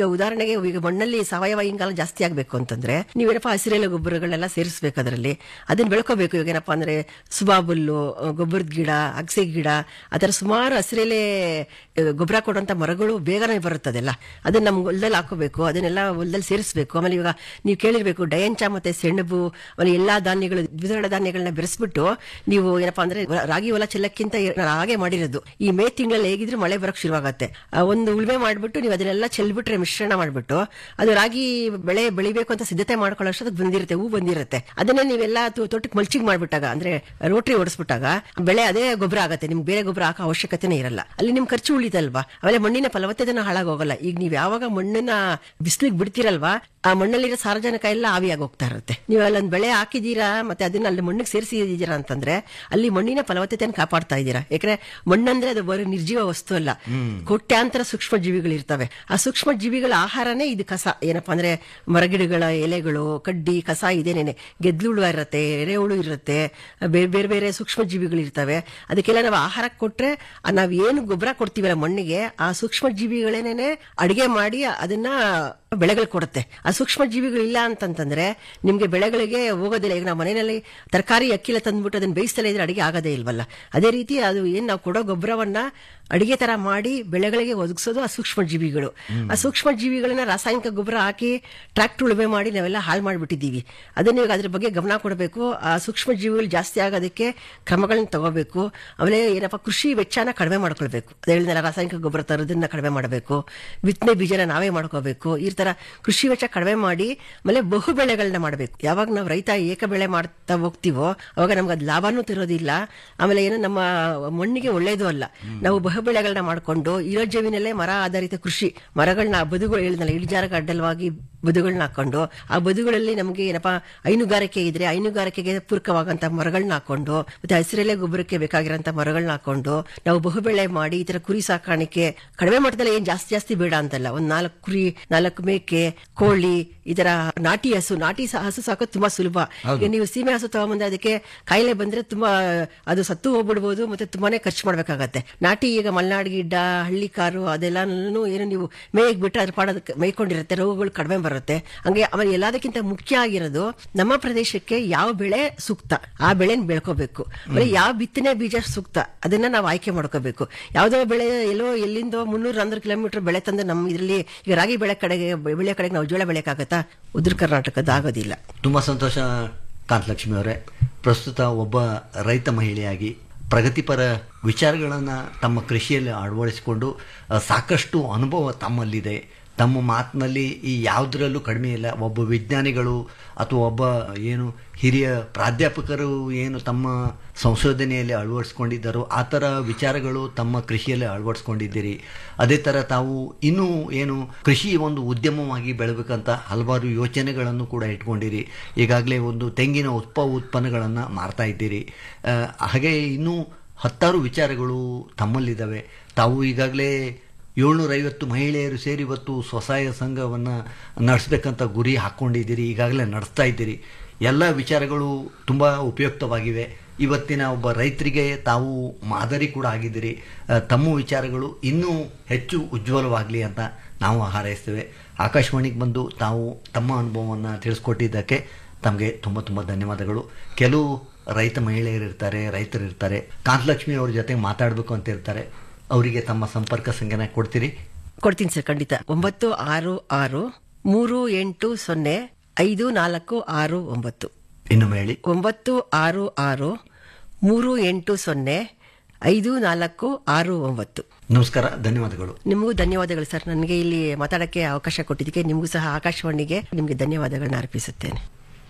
ಉದಾಹರಣೆಗೆ ಈಗ ಮಣ್ಣಲ್ಲಿ ಸಾವಯವ ಇಂಗಾಲ ಜಾಸ್ತಿ ಆಗ್ಬೇಕು ಅಂತಂದ್ರೆ ನೀವೇನಪ್ಪ ಹಸಿರೆಲೆ ಗೊಬ್ಬರಗಳನ್ನೆಲ್ಲ ಸೇರಿಸ್ಬೇಕು ಅದರಲ್ಲಿ ಅದನ್ನ ಬೆಳ್ಕೋಬೇಕು ಈಗ ಏನಪ್ಪಾ ಅಂದ್ರೆ ಸುಬಾಬುಲ್ಲು ಗೊಬ್ಬರದ ಗಿಡ ಅಗಸೆ ಗಿಡ ಅದರ ಸುಮಾರು ಹಸಿರೆಲೆ ಆ, ಗೊಬ್ಬರ ಕೊಡುವಂತ ಮರಗಳು ಬೇಗನೆ ಬರುತ್ತದೆಲ್ಲ ಅದನ್ನ ನಮ್ಗೆ ಹೊಲದಲ್ಲಿ ಹಾಕೋಬೇಕು ಅದನ್ನೆಲ್ಲ ಹೊಲದಲ್ಲಿ ಸೇರಿಸಬೇಕು ಆಮೇಲೆ ಇವಾಗ ನೀವು ಕೇಳಿರ್ಬೇಕು ಡಯಂಚ ಮತ್ತೆ ಸೆಣಬು ಆಮೇಲೆ ಎಲ್ಲಾ ಧಾನ್ಯಗಳು ದ್ವಿದಳ ಧಾನ್ಯಗಳನ್ನ ಬೆರೆಸ್ಬಿಟ್ಟು ನೀವು ಏನಪ್ಪಾ ಅಂದ್ರೆ ರಾಗಿ ಹೊಲ ಚೆಲ್ಲಕ್ಕಿಂತ ಹಾಗೆ ಮಾಡಿರೋದು ಈ ಮೇ ತಿಂಗಳಲ್ಲಿ ಹೇಗಿದ್ರು ಮಳೆ ಬರಕ್ ಶುರುವಾಗತ್ತೆ ಆ ಒಂದು ಉಳುಮೆ ಮಾಡ್ಬಿಟ್ಟು ನೀವು ಅದನ್ನೆಲ್ಲ ಚೆಲ್ಬಿಟ್ರೆ ಮಿಶ್ರಣ ಮಾಡ್ಬಿಟ್ಟು ಅದು ರಾಗಿ ಬೆಳೆ ಬೆಳಿಬೇಕು ಅಂತ ಸಿದ್ಧತೆ ಮಾಡ್ಕೊಳ್ಳೋ ಅಷ್ಟೊತ್ತಿಗೆ ಬಂದಿರುತ್ತೆ ಹೂ ಬಂದಿರುತ್ತೆ ಅದನ್ನೇ ನೀವೆಲ್ಲ ತು- ತೋಟಕ್ಕೆ ಮಲ್ಚಿಂಗ್ ಮಾಡ್ಬಿಟ್ಟಾಗ ಅಂದ್ರೆ ರೋಟ್ರಿ ಓಡಿಸ್ಬಿಟ್ಟಾಗ ಬೆಳೆ ಅದೇ ಗೊಬ್ಬರ ಆಗತ್ತೆ ನಿಮ್ಗೆ ಬೇರೆ ಗೊಬ್ಬರ ಹಾಕೋ ಅವಶ್ಯಕತೆನೇ ಇರಲ್ಲ ಅಲ್ಲಿ ನಿಮ್ ಖರ್ಚು ಉಳಿತಲ್ವಾ ಆಮೇಲೆ ಮಣ್ಣಿನ ಫಲವತ್ತತೆನ ಹಾಳಾಗೋಗಲ್ಲ ಈಗ ನೀವು ಯಾವಾಗ ಮಣ್ಣನ್ನ ಬಿಸಿಲಿಗೆ ಬಿಡ್ತೀರಲ್ವಾ ಆ ಮಣ್ಣಲ್ಲಿರೋ ಸಾರಜನಕ ಎಲ್ಲ ಆವಿಯಾಗಿ ಹೋಗ್ತಾ ಇರುತ್ತೆ ನೀವು ಅಲ್ಲೊಂದು ಬೆಳೆ ಹಾಕಿದೀರಾ ಮತ್ತೆ ಅದನ್ನ ಅಲ್ಲಿ ಮಣ್ಣಿಗೆ ಸೇರಿಸಿದೀರಾ ಅಂತಂದ್ರೆ ಅಲ್ಲಿ ಮಣ್ಣಿನ ಫಲವತ್ತತೆಯನ್ನು ಕಾಪಾಡ್ತಾ ಇದ್ದೀರಾ ಯಾಕಂದ್ರೆ ಮಣ್ಣಂದ್ರೆ ಅದು ಬರೀ ನಿರ್ಜೀವ ವಸ್ತು ಅಲ್ಲ ಕೋಟ್ಯಾಂತರ ಸೂಕ್ಷ್ಮ ಜೀವಿಗಳು ಇರ್ತವೆ ಆ ಸೂಕ್ಷ್ಮ ಜೀವಿಗಳ ಆಹಾರನೇ ಇದು ಕಸ ಏನಪ್ಪಾ ಅಂದ್ರೆ ಮರಗಿಡಗಳ ಎಲೆಗಳು ಕಡ್ಡಿ ಕಸ ಇದೇನೇನೆ ಗೆದ್ಲುಳು ಇರುತ್ತೆ ಎರೆಹುಳು ಇರುತ್ತೆ ಬೇರೆ ಬೇರೆ ಬೇರೆ ಸೂಕ್ಷ್ಮ ಜೀವಿಗಳು ಇರ್ತವೆ ಅದಕ್ಕೆಲ್ಲ ನಾವು ಆಹಾರ ಕೊಟ್ರೆ ಆ ನಾವ್ ಏನು ಗೊಬ್ಬರ ಕೊಡ್ತೀವಲ್ಲ ಮಣ್ಣಿಗೆ ಆ ಸೂಕ್ಷ್ಮ ಜೀವಿಗಳೇನೇನೆ ಅಡಿಗೆ ಮಾಡಿ ಅದನ್ನ ಬೆಳೆಗಳು ಕೊಡುತ್ತೆ ಆ ಸೂಕ್ಷ್ಮ ಜೀವಿಗಳು ಇಲ್ಲ ಅಂತಂತಂದ್ರೆ ನಿಮ್ಗೆ ಬೆಳೆಗಳಿಗೆ ಹೋಗೋದಿಲ್ಲ ಈಗ ನಾವು ಮನೆಯಲ್ಲಿ ತರಕಾರಿ ಅಕ್ಕಿಲ ತಂದ್ಬಿಟ್ಟು ಅದನ್ನ ಬೇಯಿಸ್ತಲೇ ಇದ್ರೆ ಅಡಿಗೆ ಆಗೋದೇ ಇಲ್ವಲ್ಲ ಅದೇ ರೀತಿ ಅದು ಏನ್ ನಾವು ಕೊಡೋ ಗೊಬ್ಬರವನ್ನ ಅಡಿಗೆ ತರ ಮಾಡಿ ಬೆಳೆಗಳಿಗೆ ಒದಗಿಸೋದು ಆ ಸೂಕ್ಷ್ಮ ಜೀವಿಗಳು ಆ ಸೂಕ್ಷ್ಮ ಜೀವಿಗಳನ್ನ ರಾಸಾಯನಿಕ ಗೊಬ್ಬರ ಹಾಕಿ ಟ್ರಾಕ್ಟರ್ ಉಳುಮೆ ಮಾಡಿ ನಾವೆಲ್ಲ ಹಾಳು ಮಾಡಿಬಿಟ್ಟಿದ್ದೀವಿ ಅದನ್ನ ಇವಾಗ ಅದ್ರ ಬಗ್ಗೆ ಗಮನ ಕೊಡಬೇಕು ಆ ಸೂಕ್ಷ್ಮ ಜೀವಿಗಳು ಜಾಸ್ತಿ ಆಗೋದಕ್ಕೆ ಕ್ರಮಗಳನ್ನ ತಗೋಬೇಕು ಆಮೇಲೆ ಏನಪ್ಪ ಕೃಷಿ ವೆಚ್ಚನ ಕಡಿಮೆ ಮಾಡ್ಕೊಳ್ಬೇಕು ಅದೇ ಹೇಳಿದ್ನಲ್ಲ ರಾಸಾಯನಿಕ ಗೊಬ್ಬರ ತರೋದನ್ನ ಕಡಿಮೆ ಮಾಡಬೇಕು ಬಿತ್ತನೆ ಬೀಜನ ನಾವೇ ಮಾಡ್ಕೋಬೇಕು ಈ ತರ ಕೃಷಿ ವೆಚ್ಚ ಕಡಿಮೆ ಮಾಡಿ ಆಮೇಲೆ ಬಹು ಬೆಳೆಗಳನ್ನ ಮಾಡಬೇಕು ಯಾವಾಗ ನಾವು ರೈತ ಏಕ ಬೆಳೆ ಮಾಡ್ತಾ ಹೋಗ್ತೀವೋ ಅವಾಗ ನಮ್ಗೆ ಅದು ಲಾಭನೂ ತಿರೋದಿಲ್ಲ ಆಮೇಲೆ ಏನೋ ನಮ್ಮ ಮಣ್ಣಿಗೆ ಒಳ್ಳೇದು ಅಲ್ಲ ನಾವು ಬಹು ಬೆಳೆಗಳನ್ನ ಮಾಡ್ಕೊಂಡು ಇರೋ ಜಮೀನಲ್ಲೇ ಮರ ಆಧಾರಿತ ಕೃಷಿ ಮರಗಳನ್ನ ಬದುಗಳು ಹೇಳಿದ್ನಲ್ಲ ಇಳಿಜಾರಕ್ಕೆ ಅಡ್ಡಲವಾಗಿ ಬದುಗಳನ್ನ ಹಾಕೊಂಡು ಆ ಬದುಗಳಲ್ಲಿ ನಮಗೆ ಏನಪ್ಪಾ ಹೈನುಗಾರಿಕೆ ಇದ್ರೆ ಹೈನುಗಾರಿಕೆಗೆ ಪೂರಕವಾಗಂತ ಮರಗಳನ್ನ ಹಾಕೊಂಡು ಮತ್ತೆ ಹಸಿರೆಲೆ ಗೊಬ್ಬರಕ್ಕೆ ಬೇಕಾಗಿರೋಂಥ ಮರಗಳನ್ನ ಹಾಕೊಂಡು ನಾವು ಬಹುಬೆಳೆ ಮಾಡಿ ಈ ತರ ಕುರಿ ಸಾಕಾಣಿಕೆ ಕಡಿಮೆ ಮಟ್ಟದಲ್ಲಿ ಏನ್ ಜಾಸ್ತಿ ಜಾಸ್ತಿ ಬೇಡ ಅಂತಲ್ಲ ಒಂದ್ ನಾಲ್ಕು ಕುರಿ ನಾಲ್ಕು ಮೇಕೆ ಕೋಳಿ ಈ ತರ ನಾಟಿ ಹಸು ನಾಟಿ ಸ- ಹಸು ಸಾಕೋದು ತುಂಬಾ ಸುಲಭ ಈಗ ನೀವು ಸೀಮೆ ಹಸು ತಗೊಂಬಂದ್ರೆ ಅದಕ್ಕೆ ಕಾಯಿಲೆ ಬಂದ್ರೆ ತುಂಬಾ ಅದು ಸತ್ತು ಹೋಗ್ಬಿಡ್ಬೋದು ಮತ್ತೆ ತುಂಬಾನೇ ಖರ್ಚು ಮಾಡ್ಬೇಕಾಗತ್ತೆ ನಾಟಿ ಈಗ ಮಲೆನಾಡು ಗಿಡ್ಡ ಹಳ್ಳಿ ಕಾರು ಅದೆಲ್ಲಾನು ಏನು ನೀವು ಮೇಯ್ಗೆ ಬಿಟ್ಟರೆ ಅದ್ರ ಪಾಡೋದಕ್ಕೆ ಮೇಯ್ಕೊಂಡಿರುತ್ತೆ ರೋಗಗಳು ಕಡಿಮೆ ಬರುತ್ತೆ ಹಂಗೆ ಆಮೇಲೆ ಎಲ್ಲದಕ್ಕಿಂತ ಮುಖ್ಯ ಆಗಿರೋದು ನಮ್ಮ ಪ್ರದೇಶಕ್ಕೆ ಯಾವ ಬೆಳೆ ಸೂಕ್ತ ಆ ಬೆಳೆನ ಬೆಳ್ಕೋಬೇಕು ಆಮೇಲೆ ಯಾವ ಬಿತ್ತನೆ ಬೀಜ ಸೂಕ್ತ ಅದನ್ನ ನಾವು ಆಯ್ಕೆ ಮಾಡ್ಕೋಬೇಕು ಯಾವ್ದೋ ಬೆಳೆ ಎಲ್ಲೋ ಎಲ್ಲಿಂದೋ ಮುನ್ನೂರ ನಾನ್ನೂರು ಕಿಲೋಮೀಟರ್ ಬೆಳೆ ತಂದು ನಮ್ಮ ಇದರಲ್ಲಿ ಈಗ ರಾಗಿ ಬೆಳೆ ಕಡೆಗೆ ಬೆಳೆ ಕಡೆಗೆ ನಾವು ಜೋಳ ಬೆಳೆಯಕ್ಕಾಗತ್ತಾ ಉತ್ತರ ಕರ್ನಾಟಕದ ಆಗೋದಿಲ್ಲ ತುಂಬ ಸಂತೋಷ ಕಾಂತಲಕ್ಷ್ಮಿ ಅವರೇ ಪ್ರಸ್ತುತ ಒಬ್ಬ ರೈತ ಮಹಿಳೆಯಾಗಿ ಪ್ರಗತಿಪರ ವಿಚಾರಗಳನ್ನು ತಮ್ಮ ಕೃಷಿಯಲ್ಲಿ ಅಳವಡಿಸಿಕೊಂಡು ಆ, ಸಾಕಷ್ಟು ಅನುಭವ ತಮ್ಮಲ್ಲಿದೆ ತಮ್ಮ ಮಾತಿನಲ್ಲಿ ಈ ಯಾವುದರಲ್ಲೂ ಕಡಿಮೆ ಇಲ್ಲ ಒಬ್ಬ ವಿಜ್ಞಾನಿಗಳು ಅಥವಾ ಒಬ್ಬ ಏನು ಹಿರಿಯ ಪ್ರಾಧ್ಯಾಪಕರು ಏನು ತಮ್ಮ ಸಂಶೋಧನೆಯಲ್ಲಿ ಅಳವಡಿಸ್ಕೊಂಡಿದ್ದಾರೋ ಆ ಥರ ವಿಚಾರಗಳು ತಮ್ಮ ಕೃಷಿಯಲ್ಲಿ ಅಳವಡಿಸ್ಕೊಂಡಿದ್ದೀರಿ ಅದೇ ಥರ ತಾವು ಇನ್ನೂ ಏನು ಕೃಷಿ ಒಂದು ಉದ್ಯಮವಾಗಿ ಬೆಳಬೇಕಂತ ಹಲವಾರು ಯೋಚನೆಗಳನ್ನು ಕೂಡ ಇಟ್ಕೊಂಡಿರಿ ಈಗಾಗಲೇ ಒಂದು ತೆಂಗಿನ ಉತ್ಪ ಉತ್ಪನ್ನಗಳನ್ನು ಮಾರ್ತಾ ಇದ್ದೀರಿ ಆ, ಹಾಗೆ ಇನ್ನೂ ಹತ್ತಾರು ವಿಚಾರಗಳು ತಮ್ಮಲ್ಲಿದ್ದಾವೆ ತಾವು ಈಗಾಗಲೇ ಏಳ್ನೂರೈವತ್ತು ಮಹಿಳೆಯರು ಸೇರಿ ಇವತ್ತು ಸ್ವಸಹಾಯ ಸಂಘವನ್ನು ನಡೆಸಬೇಕಂತ ಗುರಿ ಹಾಕ್ಕೊಂಡಿದ್ದೀರಿ ಈಗಾಗಲೇ ನಡೆಸ್ತಾ ಇದ್ದೀರಿ ಎಲ್ಲ ವಿಚಾರಗಳು ತುಂಬ ಉಪಯುಕ್ತವಾಗಿವೆ ಇವತ್ತಿನ ಒಬ್ಬ ರೈತರಿಗೆ ತಾವು ಮಾದರಿ ಕೂಡ ಆಗಿದ್ದೀರಿ ಆ, ತಮ್ಮ ವಿಚಾರಗಳು ಇನ್ನೂ ಹೆಚ್ಚು ಉಜ್ವಲವಾಗಲಿ ಅಂತ ನಾವು ಹಾರೈಸ್ತೇವೆ ಆಕಾಶವಾಣಿಗೆ ಬಂದು ತಾವು ತಮ್ಮ ಅನುಭವವನ್ನು ತಿಳಿಸ್ಕೊಟ್ಟಿದ್ದಕ್ಕೆ ತಮಗೆ ತುಂಬ ತುಂಬ ಧನ್ಯವಾದಗಳು ಕೆಲವು ರೈತ ಮಹಿಳೆಯರು ಇರ್ತಾರೆ ರೈತರು ಇರ್ತಾರೆ ಕಾಂತಲಕ್ಷ್ಮಿ ಅವ್ರ ಜೊತೆ ಮಾತಾಡಬೇಕು ಅಂತ ಇರ್ತಾರೆ ಅವರಿಗೆ ತಮ್ಮ ಸಂಪರ್ಕ ಸಂಖ್ಯೆನ ಕೊಡ್ತೀರಿ ಕೊಡ್ತೀನಿ ಸರ್ ಖಂಡಿತ ಒಂಬತ್ತು ಆರು ಆರು ಮೂರು ಎಂಟು ಸೊನ್ನೆ ಐದು ನಾಲ್ಕು ಆರು ಒಂಬತ್ತು ಇನ್ನೊಮ್ಮೆ ಹೇಳಿ ಒಂಬತ್ತು ಆರು ಆರು ಮೂರು ಎಂಟು ಸೊನ್ನೆ ಐದು ನಾಲ್ಕು ಆರು ಒಂಬತ್ತು ನಮಸ್ಕಾರ ಧನ್ಯವಾದಗಳು ನಿಮಗೂ ಧನ್ಯವಾದಗಳು ಸರ್ ನನಗೆ ಇಲ್ಲಿ ಮಾತಾಡಕ್ಕೆ ಅವಕಾಶ ಕೊಟ್ಟಿದ್ದಕ್ಕೆ ನಿಮಗೂ ಸಹ ಆಕಾಶವಾಣಿಗೆ ನಿಮಗೆ ಧನ್ಯವಾದಗಳನ್ನ ಅರ್ಪಿಸುತ್ತೇನೆ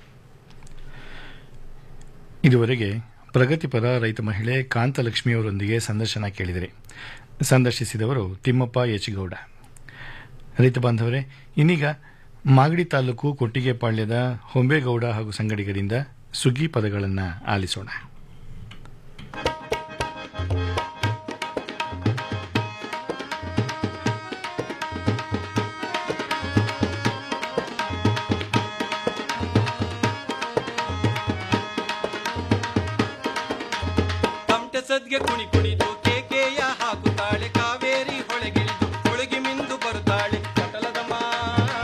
ಇದುವರೆಗೆ ಪ್ರಗತಿಪರ ರೈತ ಮಹಿಳೆ ಕಾಂತಲಕ್ಷ್ಮಿಯವರೊಂದಿಗೆ ಸಂದರ್ಶನ ಕೇಳಿದರೆ ಸಂದರ್ಶಿಸಿದವರು ತಿಮ್ಮಪ್ಪ ಎಚ್ ಗೌಡ ರೈತ ಬಾಂಧವರೇ ಇನ್ನೀಗ ಮಾಗಡಿ ತಾಲೂಕು ಕೊಟ್ಟಿಗೆಪಾಳ್ಯದ ಹೊಂಬೇಗೌಡ ಹಾಗೂ ಸಂಗಡಿಗರಿಂದ ಸುಗ್ಗಿ ಪದಗಳನ್ನು ಆಲಿಸೋಣ ತಮಟೆ ಸದ್ಗೆ ಕುಣಿ ಕುಣಿದು ಕೇಕೆಯ ಹಾಕುತ್ತಾಳೆ ಕಾವೇರಿ ಹೊಳೆಗಿಳಿದು ಹೊಳಗಿ ಮಿಂದು ಬರುತ್ತಾಳೆ ಕಟಲದಮ್ಮ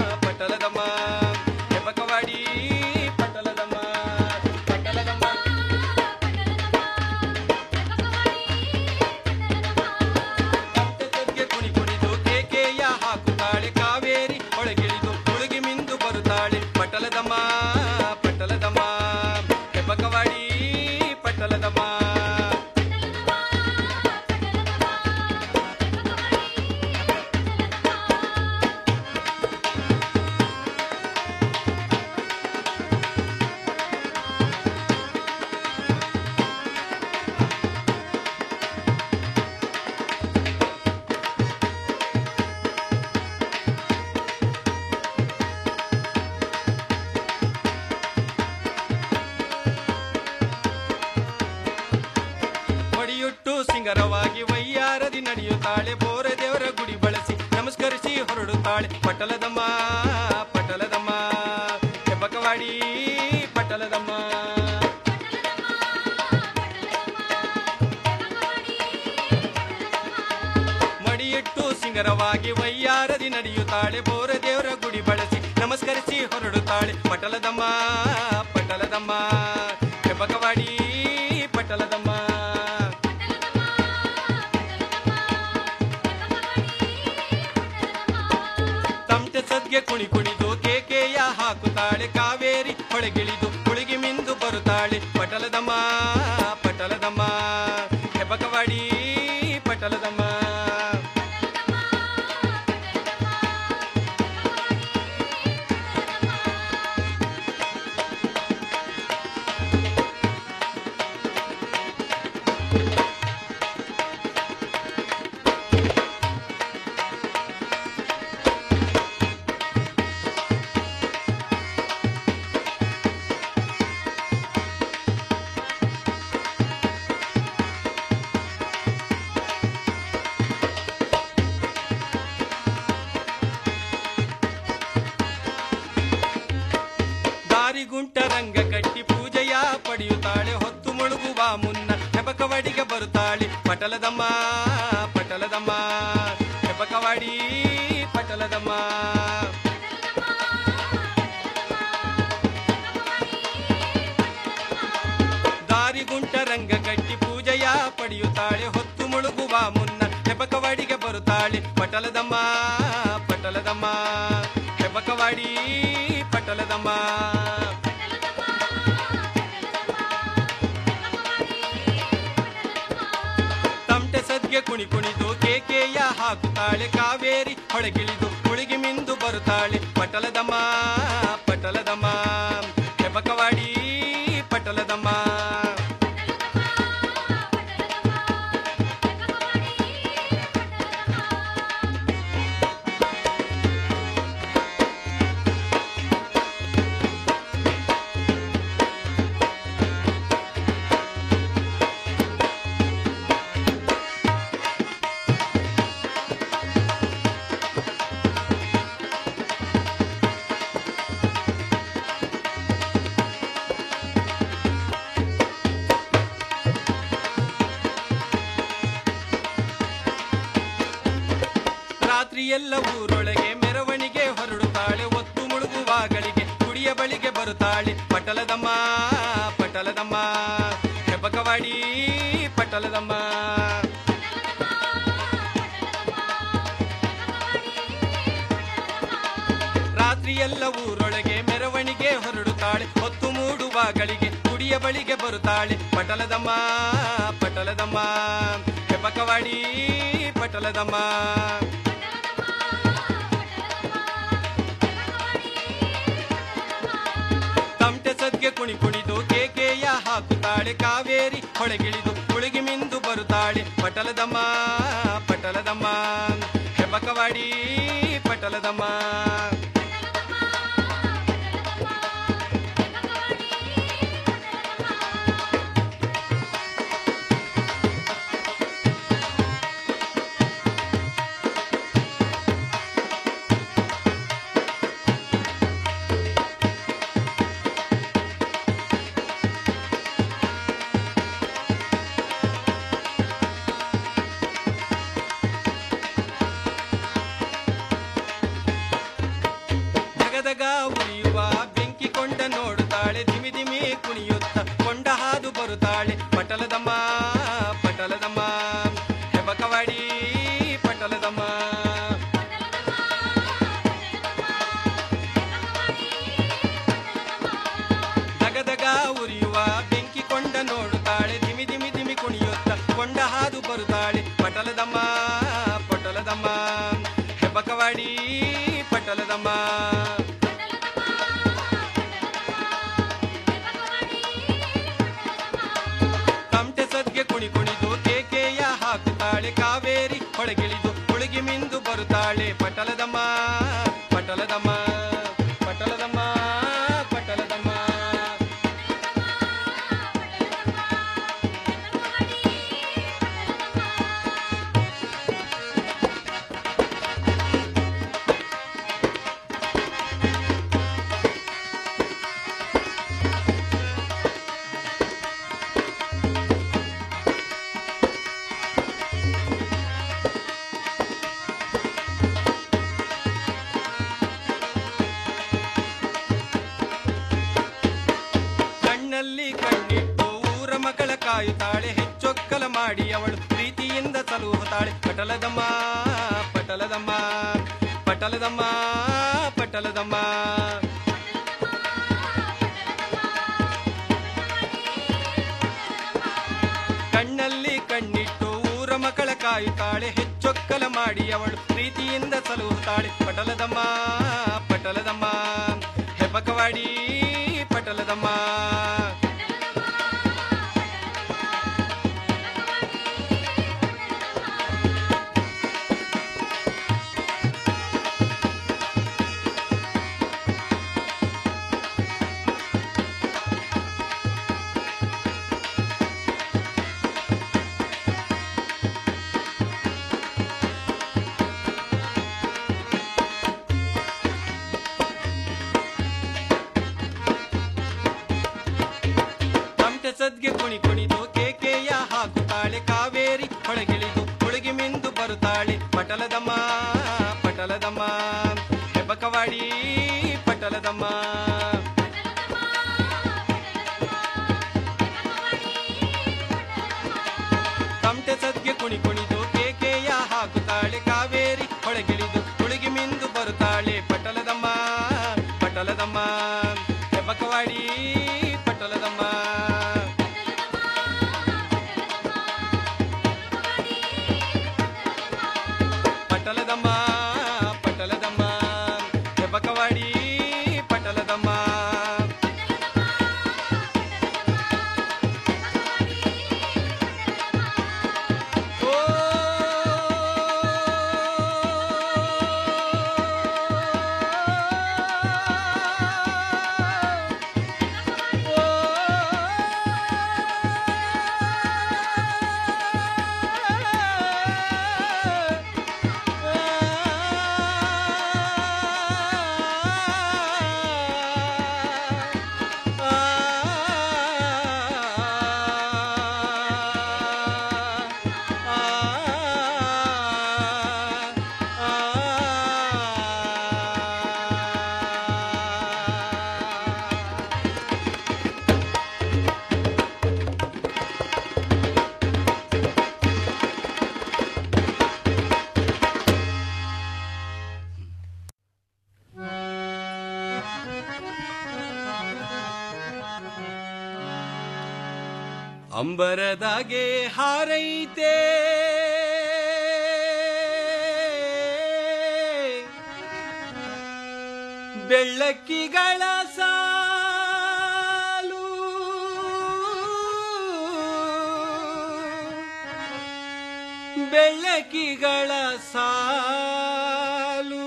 ಸುಂದರವಾಗಿ ವೈಯಾರದಿ ನಡೆಯುತ್ತಾಳೆ ಬೋರೆ ದೇವರ ಗುಡಿ ಬಳಸಿ ನಮಸ್ಕರಿಸಿ ಹೊರಡುತ್ತಾಳೆ ಪಟಲದಮ್ಮ ಪಟಲದಮ್ಮ ಹೆಬ್ಬಕವಾಡಿ ಪಟಲದಮ್ಮ ಮಡಿಯಿಟ್ಟು ಸಿಂಗರವಾಗಿ ವೈಯಾರದಿ ನಡೆಯುತ್ತಾಳೆ ಬೋರ ದೇವರ ಗುಡಿ ಬಳಸಿ ನಮಸ್ಕರಿಸಿ ಹೊರಡುತ್ತಾಳೆ ಪಟಲದಮ್ಮ ಪಟಲದಮ್ಮ ಹೆಬ್ಬಕವಾಡಿ ಪಟಲದಮ್ಮ ತಮಟೆ ಸದ್ಗೆ ಕುಣಿ ಕುಣಿದು ಕೇಕೆಯ ಹಾಕುತ್ತಾಳೆ ಕಾವೇರಿ ಹೊಳಗಿಳಿದು ಹುಳಿಗಿ ಮಿಂದು ಬರುತ್ತಾಳೆ ಪಟಲದಮ್ಮ ಪಟಲದಮ್ಮ ಹೆಬ್ಬಕವಾಡಿ ಪಟಲದಮ್ಮ ದಾರಿಗುಂಟ ರಂಗ ಕಟ್ಟಿ ಪೂಜೆಯ ಪಡೆಯುತ್ತಾಳೆ ಹೊತ್ತು ಮುಳುಗುವ ಮುನ್ನ ಹೆಬಕವಾಡಿಗೆ ಬರುತ್ತಾಳೆ ಪಟಲದಮ್ಮ ಪಟಲದಮ್ಮ ಹೆಬಕವಾಡಿ ಪಟಲದಮ್ಮ ದಾರಿಗುಂಟ ರಂಗ ಕಟ್ಟಿ ಪೂಜೆಯ ಪಡೆಯುತ್ತಾಳೆ ಹೊತ್ತು ಮುಳುಗುವ ಮುನ್ನ ಹೆಬಕವಾಡಿಗೆ ಬರುತ್ತಾಳೆ ಪಟಲದಮ್ಮ ಪಟಲದಮ್ಮ ಹೆಬಕವಾಡಿ ಪಟಲದಮ್ಮ ತಮಟೆ ಸದ್ಗೆ ಕುಣಿ ಕುಣಿದು ಕೇಕೆಯ ಹಾಕುತ್ತಾಳೆ ಕಾವೇರಿ ಹೊಳಗಿಳಿದು ಹುಳಿಗಿ ಮಿಂದು ಬರುತ್ತಾಳೆ ಪಟಲದಮ್ಮ ಪಟಲದಮ್ಮ ಹೆಬಕವಾಡಿ ಪಟಲದಮ್ಮ ರಾತ್ರಿಯೆಲ್ಲ ಊರೊಳಗೆ ಮೆರವಣಿಗೆ ಹೊರಡುತ್ತಾಳೆ ಒತ್ತು ಮುಳುಗುವಾಗಳಿಗೆ ಗುಡಿಯ ಬಳಿಗೆ ಬರುತ್ತಾಳೆ ಪಟಲದಮ್ಮ ಪಟಲದಮ್ಮ ಹೆಬ್ಬಕವಾಡಿ ಪಟಲದಮ್ಮ ರಾತ್ರಿಯೆಲ್ಲ ಊರೊಳಗೆ ಮೆರವಣಿಗೆ ಹೊರಡುತ್ತಾಳೆ ಹೊತ್ತು ಮೂಡುವಾಗಳಿಗೆ ಗುಡಿಯ ಬಳಿಗೆ ಬರುತ್ತಾಳೆ ಪಟಲದಮ್ಮ ಪಟಲದಮ್ಮ ಹೆಬ್ಬಕವಾಡಿ ಪಟಲದಮ್ಮ ತಮಟೆ ಸದ್ಗೆ ಕುಣಿ ಕುಣಿದು ಕೇಕೆಯ ಹಾಕುತ್ತಾಳೆ ಕಾವೇರಿ ಹೊಳಗಿಳಿದು ಹುಳಿಗಿ ಮಿಂದು ಬರುತ್ತಾಳೆ ಪಟಲದಮ್ಮ ಪಟಲದಮ್ಮ ಹೆಬ್ಬಕವಾಡಿ ಪಟಲದಮ್ಮ ಧಗಧಗ ಉರಿಯುವ ಬೆಂಕಿ ಕೊಂಡ ನೋಡುತ್ತಾಳೆ ಧಿಮಿ ಧಿಮಿ ಕುಣಿಯುತ್ತ ಕೊಂಡ ಹಾದು ಬರುತ್ತಾಳೆ ಪಟಲದಮ್ಮ ಪಟಲದಮ್ಮ ಹೆಬಕವಾಡಿ ಪಟಲದಮ್ಮ ಧಗಧಗ ಉರಿಯುವ ಬೆಂಕಿ ಕೊಂಡ ನೋಡುತ್ತಾಳೆ ಧಿಮಿ ಧಿಮಿ ಧಿಮಿ ಕುಣಿಯುತ್ತ ಕೊಂಡ ಹಾದು ಬರುತ್ತಾಳೆ ಪಟಲದಮ್ಮ ಪಟಲದಮ್ಮ ಹೆಬ್ಬಕವಾಡಿ ಪಟಲದಮ್ಮ ತಮಟೆ ಸದ್ಗೆ ಕುಣಿ ಕುಣಿದು ಕೇಕೆಯ ಹಾಕುತ್ತಾಳೆ ಕಾವೇರಿ ಹೊಳಗಿಳಿದು ಹುಳುಗಿ ಮಿಂದು ಬರುತ್ತಾಳೆ ಪಟಲದಮ್ಮ ಪಟಲದಮ್ಮ ಪಟಲದಮ್ಮ ಪಟಲದಮ್ಮ ಮಾಡಿ ಅವಳು ಪ್ರೀತಿಯಿಂದ ಸಲುಹುತ್ತಾಳೆ ಪಟಲದಮ್ಮ ಪಟಲದಮ್ಮ ಪಟಲದಮ್ಮ ಪಟಲದಮ್ಮ ಕಣ್ಣಲ್ಲಿ ಕಣ್ಣಿಟ್ಟು ಊರ ಮಕ್ಕಳ ಕಾಯುತ್ತಾಳೆ ಹೆಚ್ಚೊಕ್ಕಲ ಮಾಡಿ ಅವಳು ಪ್ರೀತಿಯಿಂದ ಸಲುಹುತ್ತಾಳೆ ಪಟಲದಮ್ಮ ಪಟಲದಮ್ಮ ಹೆಬ್ಬಕವಾಡಿ ಪಟಲದಮ್ಮ ತಮಟೆ ಸದ್ಗೆ ಕುಣಿ ಕುಣಿದು ಕೇಕೆಯ ಹಾಕುತ್ತಾಳೆ ಕಾವೇರಿ ಹೊಳಗಿಳಿದು ಹುಳುಗಿ ಮಿಂದು ಬರುತ್ತಾಳೆ ಪಟಲದಮ್ಮ ಪಟಲದಮ್ಮ ಹೆಬ್ಬಕವಾಡಿ ಪಟಲದಮ್ಮ ತಮಟೆ ಸದ್ಗೆ ಕುಣಿ ಕುಣಿದು ಕೇಕೆಯ ಹಾಕುತ್ತಾಳೆ ಕಾವೇರಿ ಹೊಳಗಿಳಿದು ಹುಳುಗಿ ಮಿಂದು ಬರುತ್ತಾಳೆ ಪಟಲದಮ್ಮ ಪಟಲದಮ್ಮ ಹೆಬ್ಬಕವಾಡಿ ಪಟಲದಮ್ಮ ಪಟಲದಮ್ಮ ಪಟಲದಮ್ಮ ಹೆಬ್ಬಕವಾಡಿ ಪಟಲದಮ್ಮ ಓ ಅಂಬರದಾಗೆ ಹಾರೈತೆ ಬೆಳ್ಳಕ್ಕಿಗಳ ಸಾಲು ಬೆಳ್ಳಕ್ಕಿಗಳ ಸಾಲು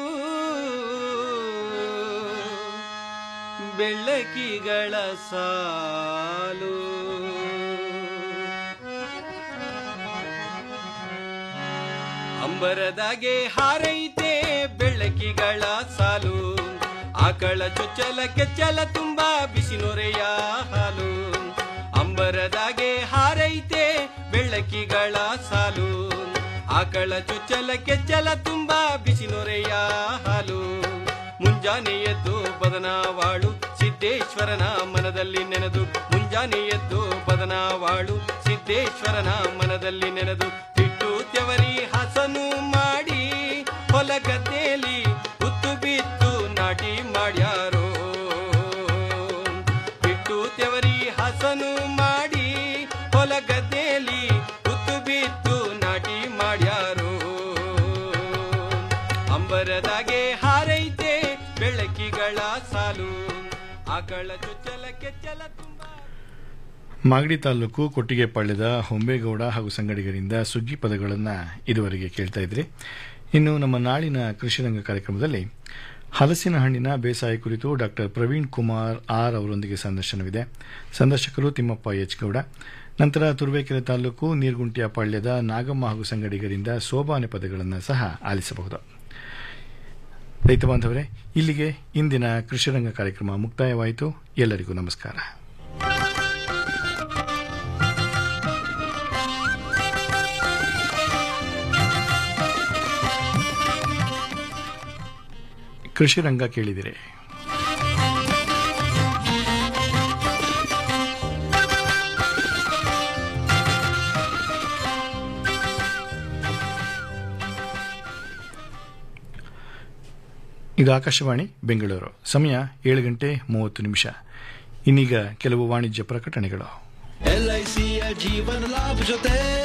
ಬೆಳ್ಳಕ್ಕಿಗಳ ಸಾಲು ಅಂಬರದಾಗೆ ಹಾರೈತೆ ಬೆಳಕಿಗಳ ಸಾಲು ಆಕಳ ಚೊಚ್ಚಲ ಕೆಚ್ಚಲ ತುಂಬಾ ಬಿಸಿ ನೊರೆಯ ಹಾಲು ಅಂಬರದಾಗೆ ಹಾರೈತೆ ಬೆಳಕಿಗಳ ಸಾಲು ಆಕಳ ಚೊಚ್ಚಲ ಕೆಚ್ಚಲ ತುಂಬಾ ಬಿಸಿ ನೊರೆಯ ಹಾಲು ಮುಂಜಾನೆ ಎದ್ದು ಬದನಾವಾಳು ಸಿದ್ದೇಶ್ವರನ ಮನದಲ್ಲಿ ನೆನೆದು ಮುಂಜಾನೆ ಎದ್ದು ಬದನಾವಾಳು ಸಿದ್ದೇಶ್ವರನ ಮನದಲ್ಲಿ ನೆನೆದು ಬಿಟ್ಟು ತೆವರಿ ಹಸನು ಮಾಡಿ ಹೊಲ ಗದ್ದೆಯಲ್ಲಿ ಹುತ್ತು ಬಿತ್ತು ನಾಟಿ ಮಾಡ್ಯಾರೋ ಬಿಟ್ಟು ತೆವರಿ ಹಸನು ಮಾಡಿ ಹೊಲ ಗದ್ದೆಯಲ್ಲಿ ಹುತ್ತು ಬಿತ್ತು ನಾಟಿ ಮಾಡ್ಯಾರೋ ಅಂಬರದಾಗೆ ಹಾರೈತೆ ಬೆಳಕಿಗಳ ಸಾಲು ಆಕಳ ಚೊಚ್ಚಲ ಕೆಚ್ಚಲ ತುಂಬಾ ಮಾಗಡಿ ತಾಲೂಕು ಕೊಟ್ಟಿಗೆಪಾಳ್ಯದ ಹೊಂಬೇಗೌಡ ಹಾಗೂ ಸಂಗಡಿಗರಿಂದ ಸುಗ್ಗಿ ಪದಗಳನ್ನು ಇದುವರೆಗೆ ಕೇಳ್ತಾ ಇದ್ರಿ ಇನ್ನು ನಮ್ಮ ನಾಳಿನ ಕೃಷಿರಂಗ ಕಾರ್ಯಕ್ರಮದಲ್ಲಿ ಹಲಸಿನ ಹಣ್ಣಿನ ಬೇಸಾಯ ಕುರಿತು ಡಾಕ್ಟರ್ ಪ್ರವೀಣ್ ಕುಮಾರ್ ಆರ್ ಅವರೊಂದಿಗೆ ಸಂದರ್ಶನವಿದೆ ಸಂದರ್ಶಕರು ತಿಮ್ಮಪ್ಪ ಎಚ್ ಗೌಡ ನಂತರ ತುರುವೇಕೆರೆ ತಾಲೂಕು ನೀರ್ಗುಂಟಿಯ ಪಾಳ್ಯದ ನಾಗಮ್ಮ ಹಾಗೂ ಸಂಗಡಿಗರಿಂದ ಸೋಬಾನೆ ಪದಗಳನ್ನು ಸಹ ಆಲಿಸಬಹುದು ರೈತ ಬಾಂಧವರೇ ಇಲ್ಲಿಗೆ ಇಂದಿನ ಕೃಷಿರಂಗ ಕಾರ್ಯಕ್ರಮ ಮುಕ್ತಾಯವಾಯಿತು ಎಲ್ಲರಿಗೂ ನಮಸ್ಕಾರ ಕೃಷಿ ರಂಗ ಕೇಳಿದಿರಿ ಇದು ಆಕಾಶವಾಣಿ ಬೆಂಗಳೂರು ಸಮಯ ಏಳು ಗಂಟೆ ಮೂವತ್ತು ನಿಮಿಷ ಇನ್ನೀಗ ಕೆಲವು ವಾಣಿಜ್ಯ ಪ್ರಕಟಣೆಗಳು ಎಲ್ಐಸಿಯ ಜೀವನ ಲಾಭ ಜೊತೆ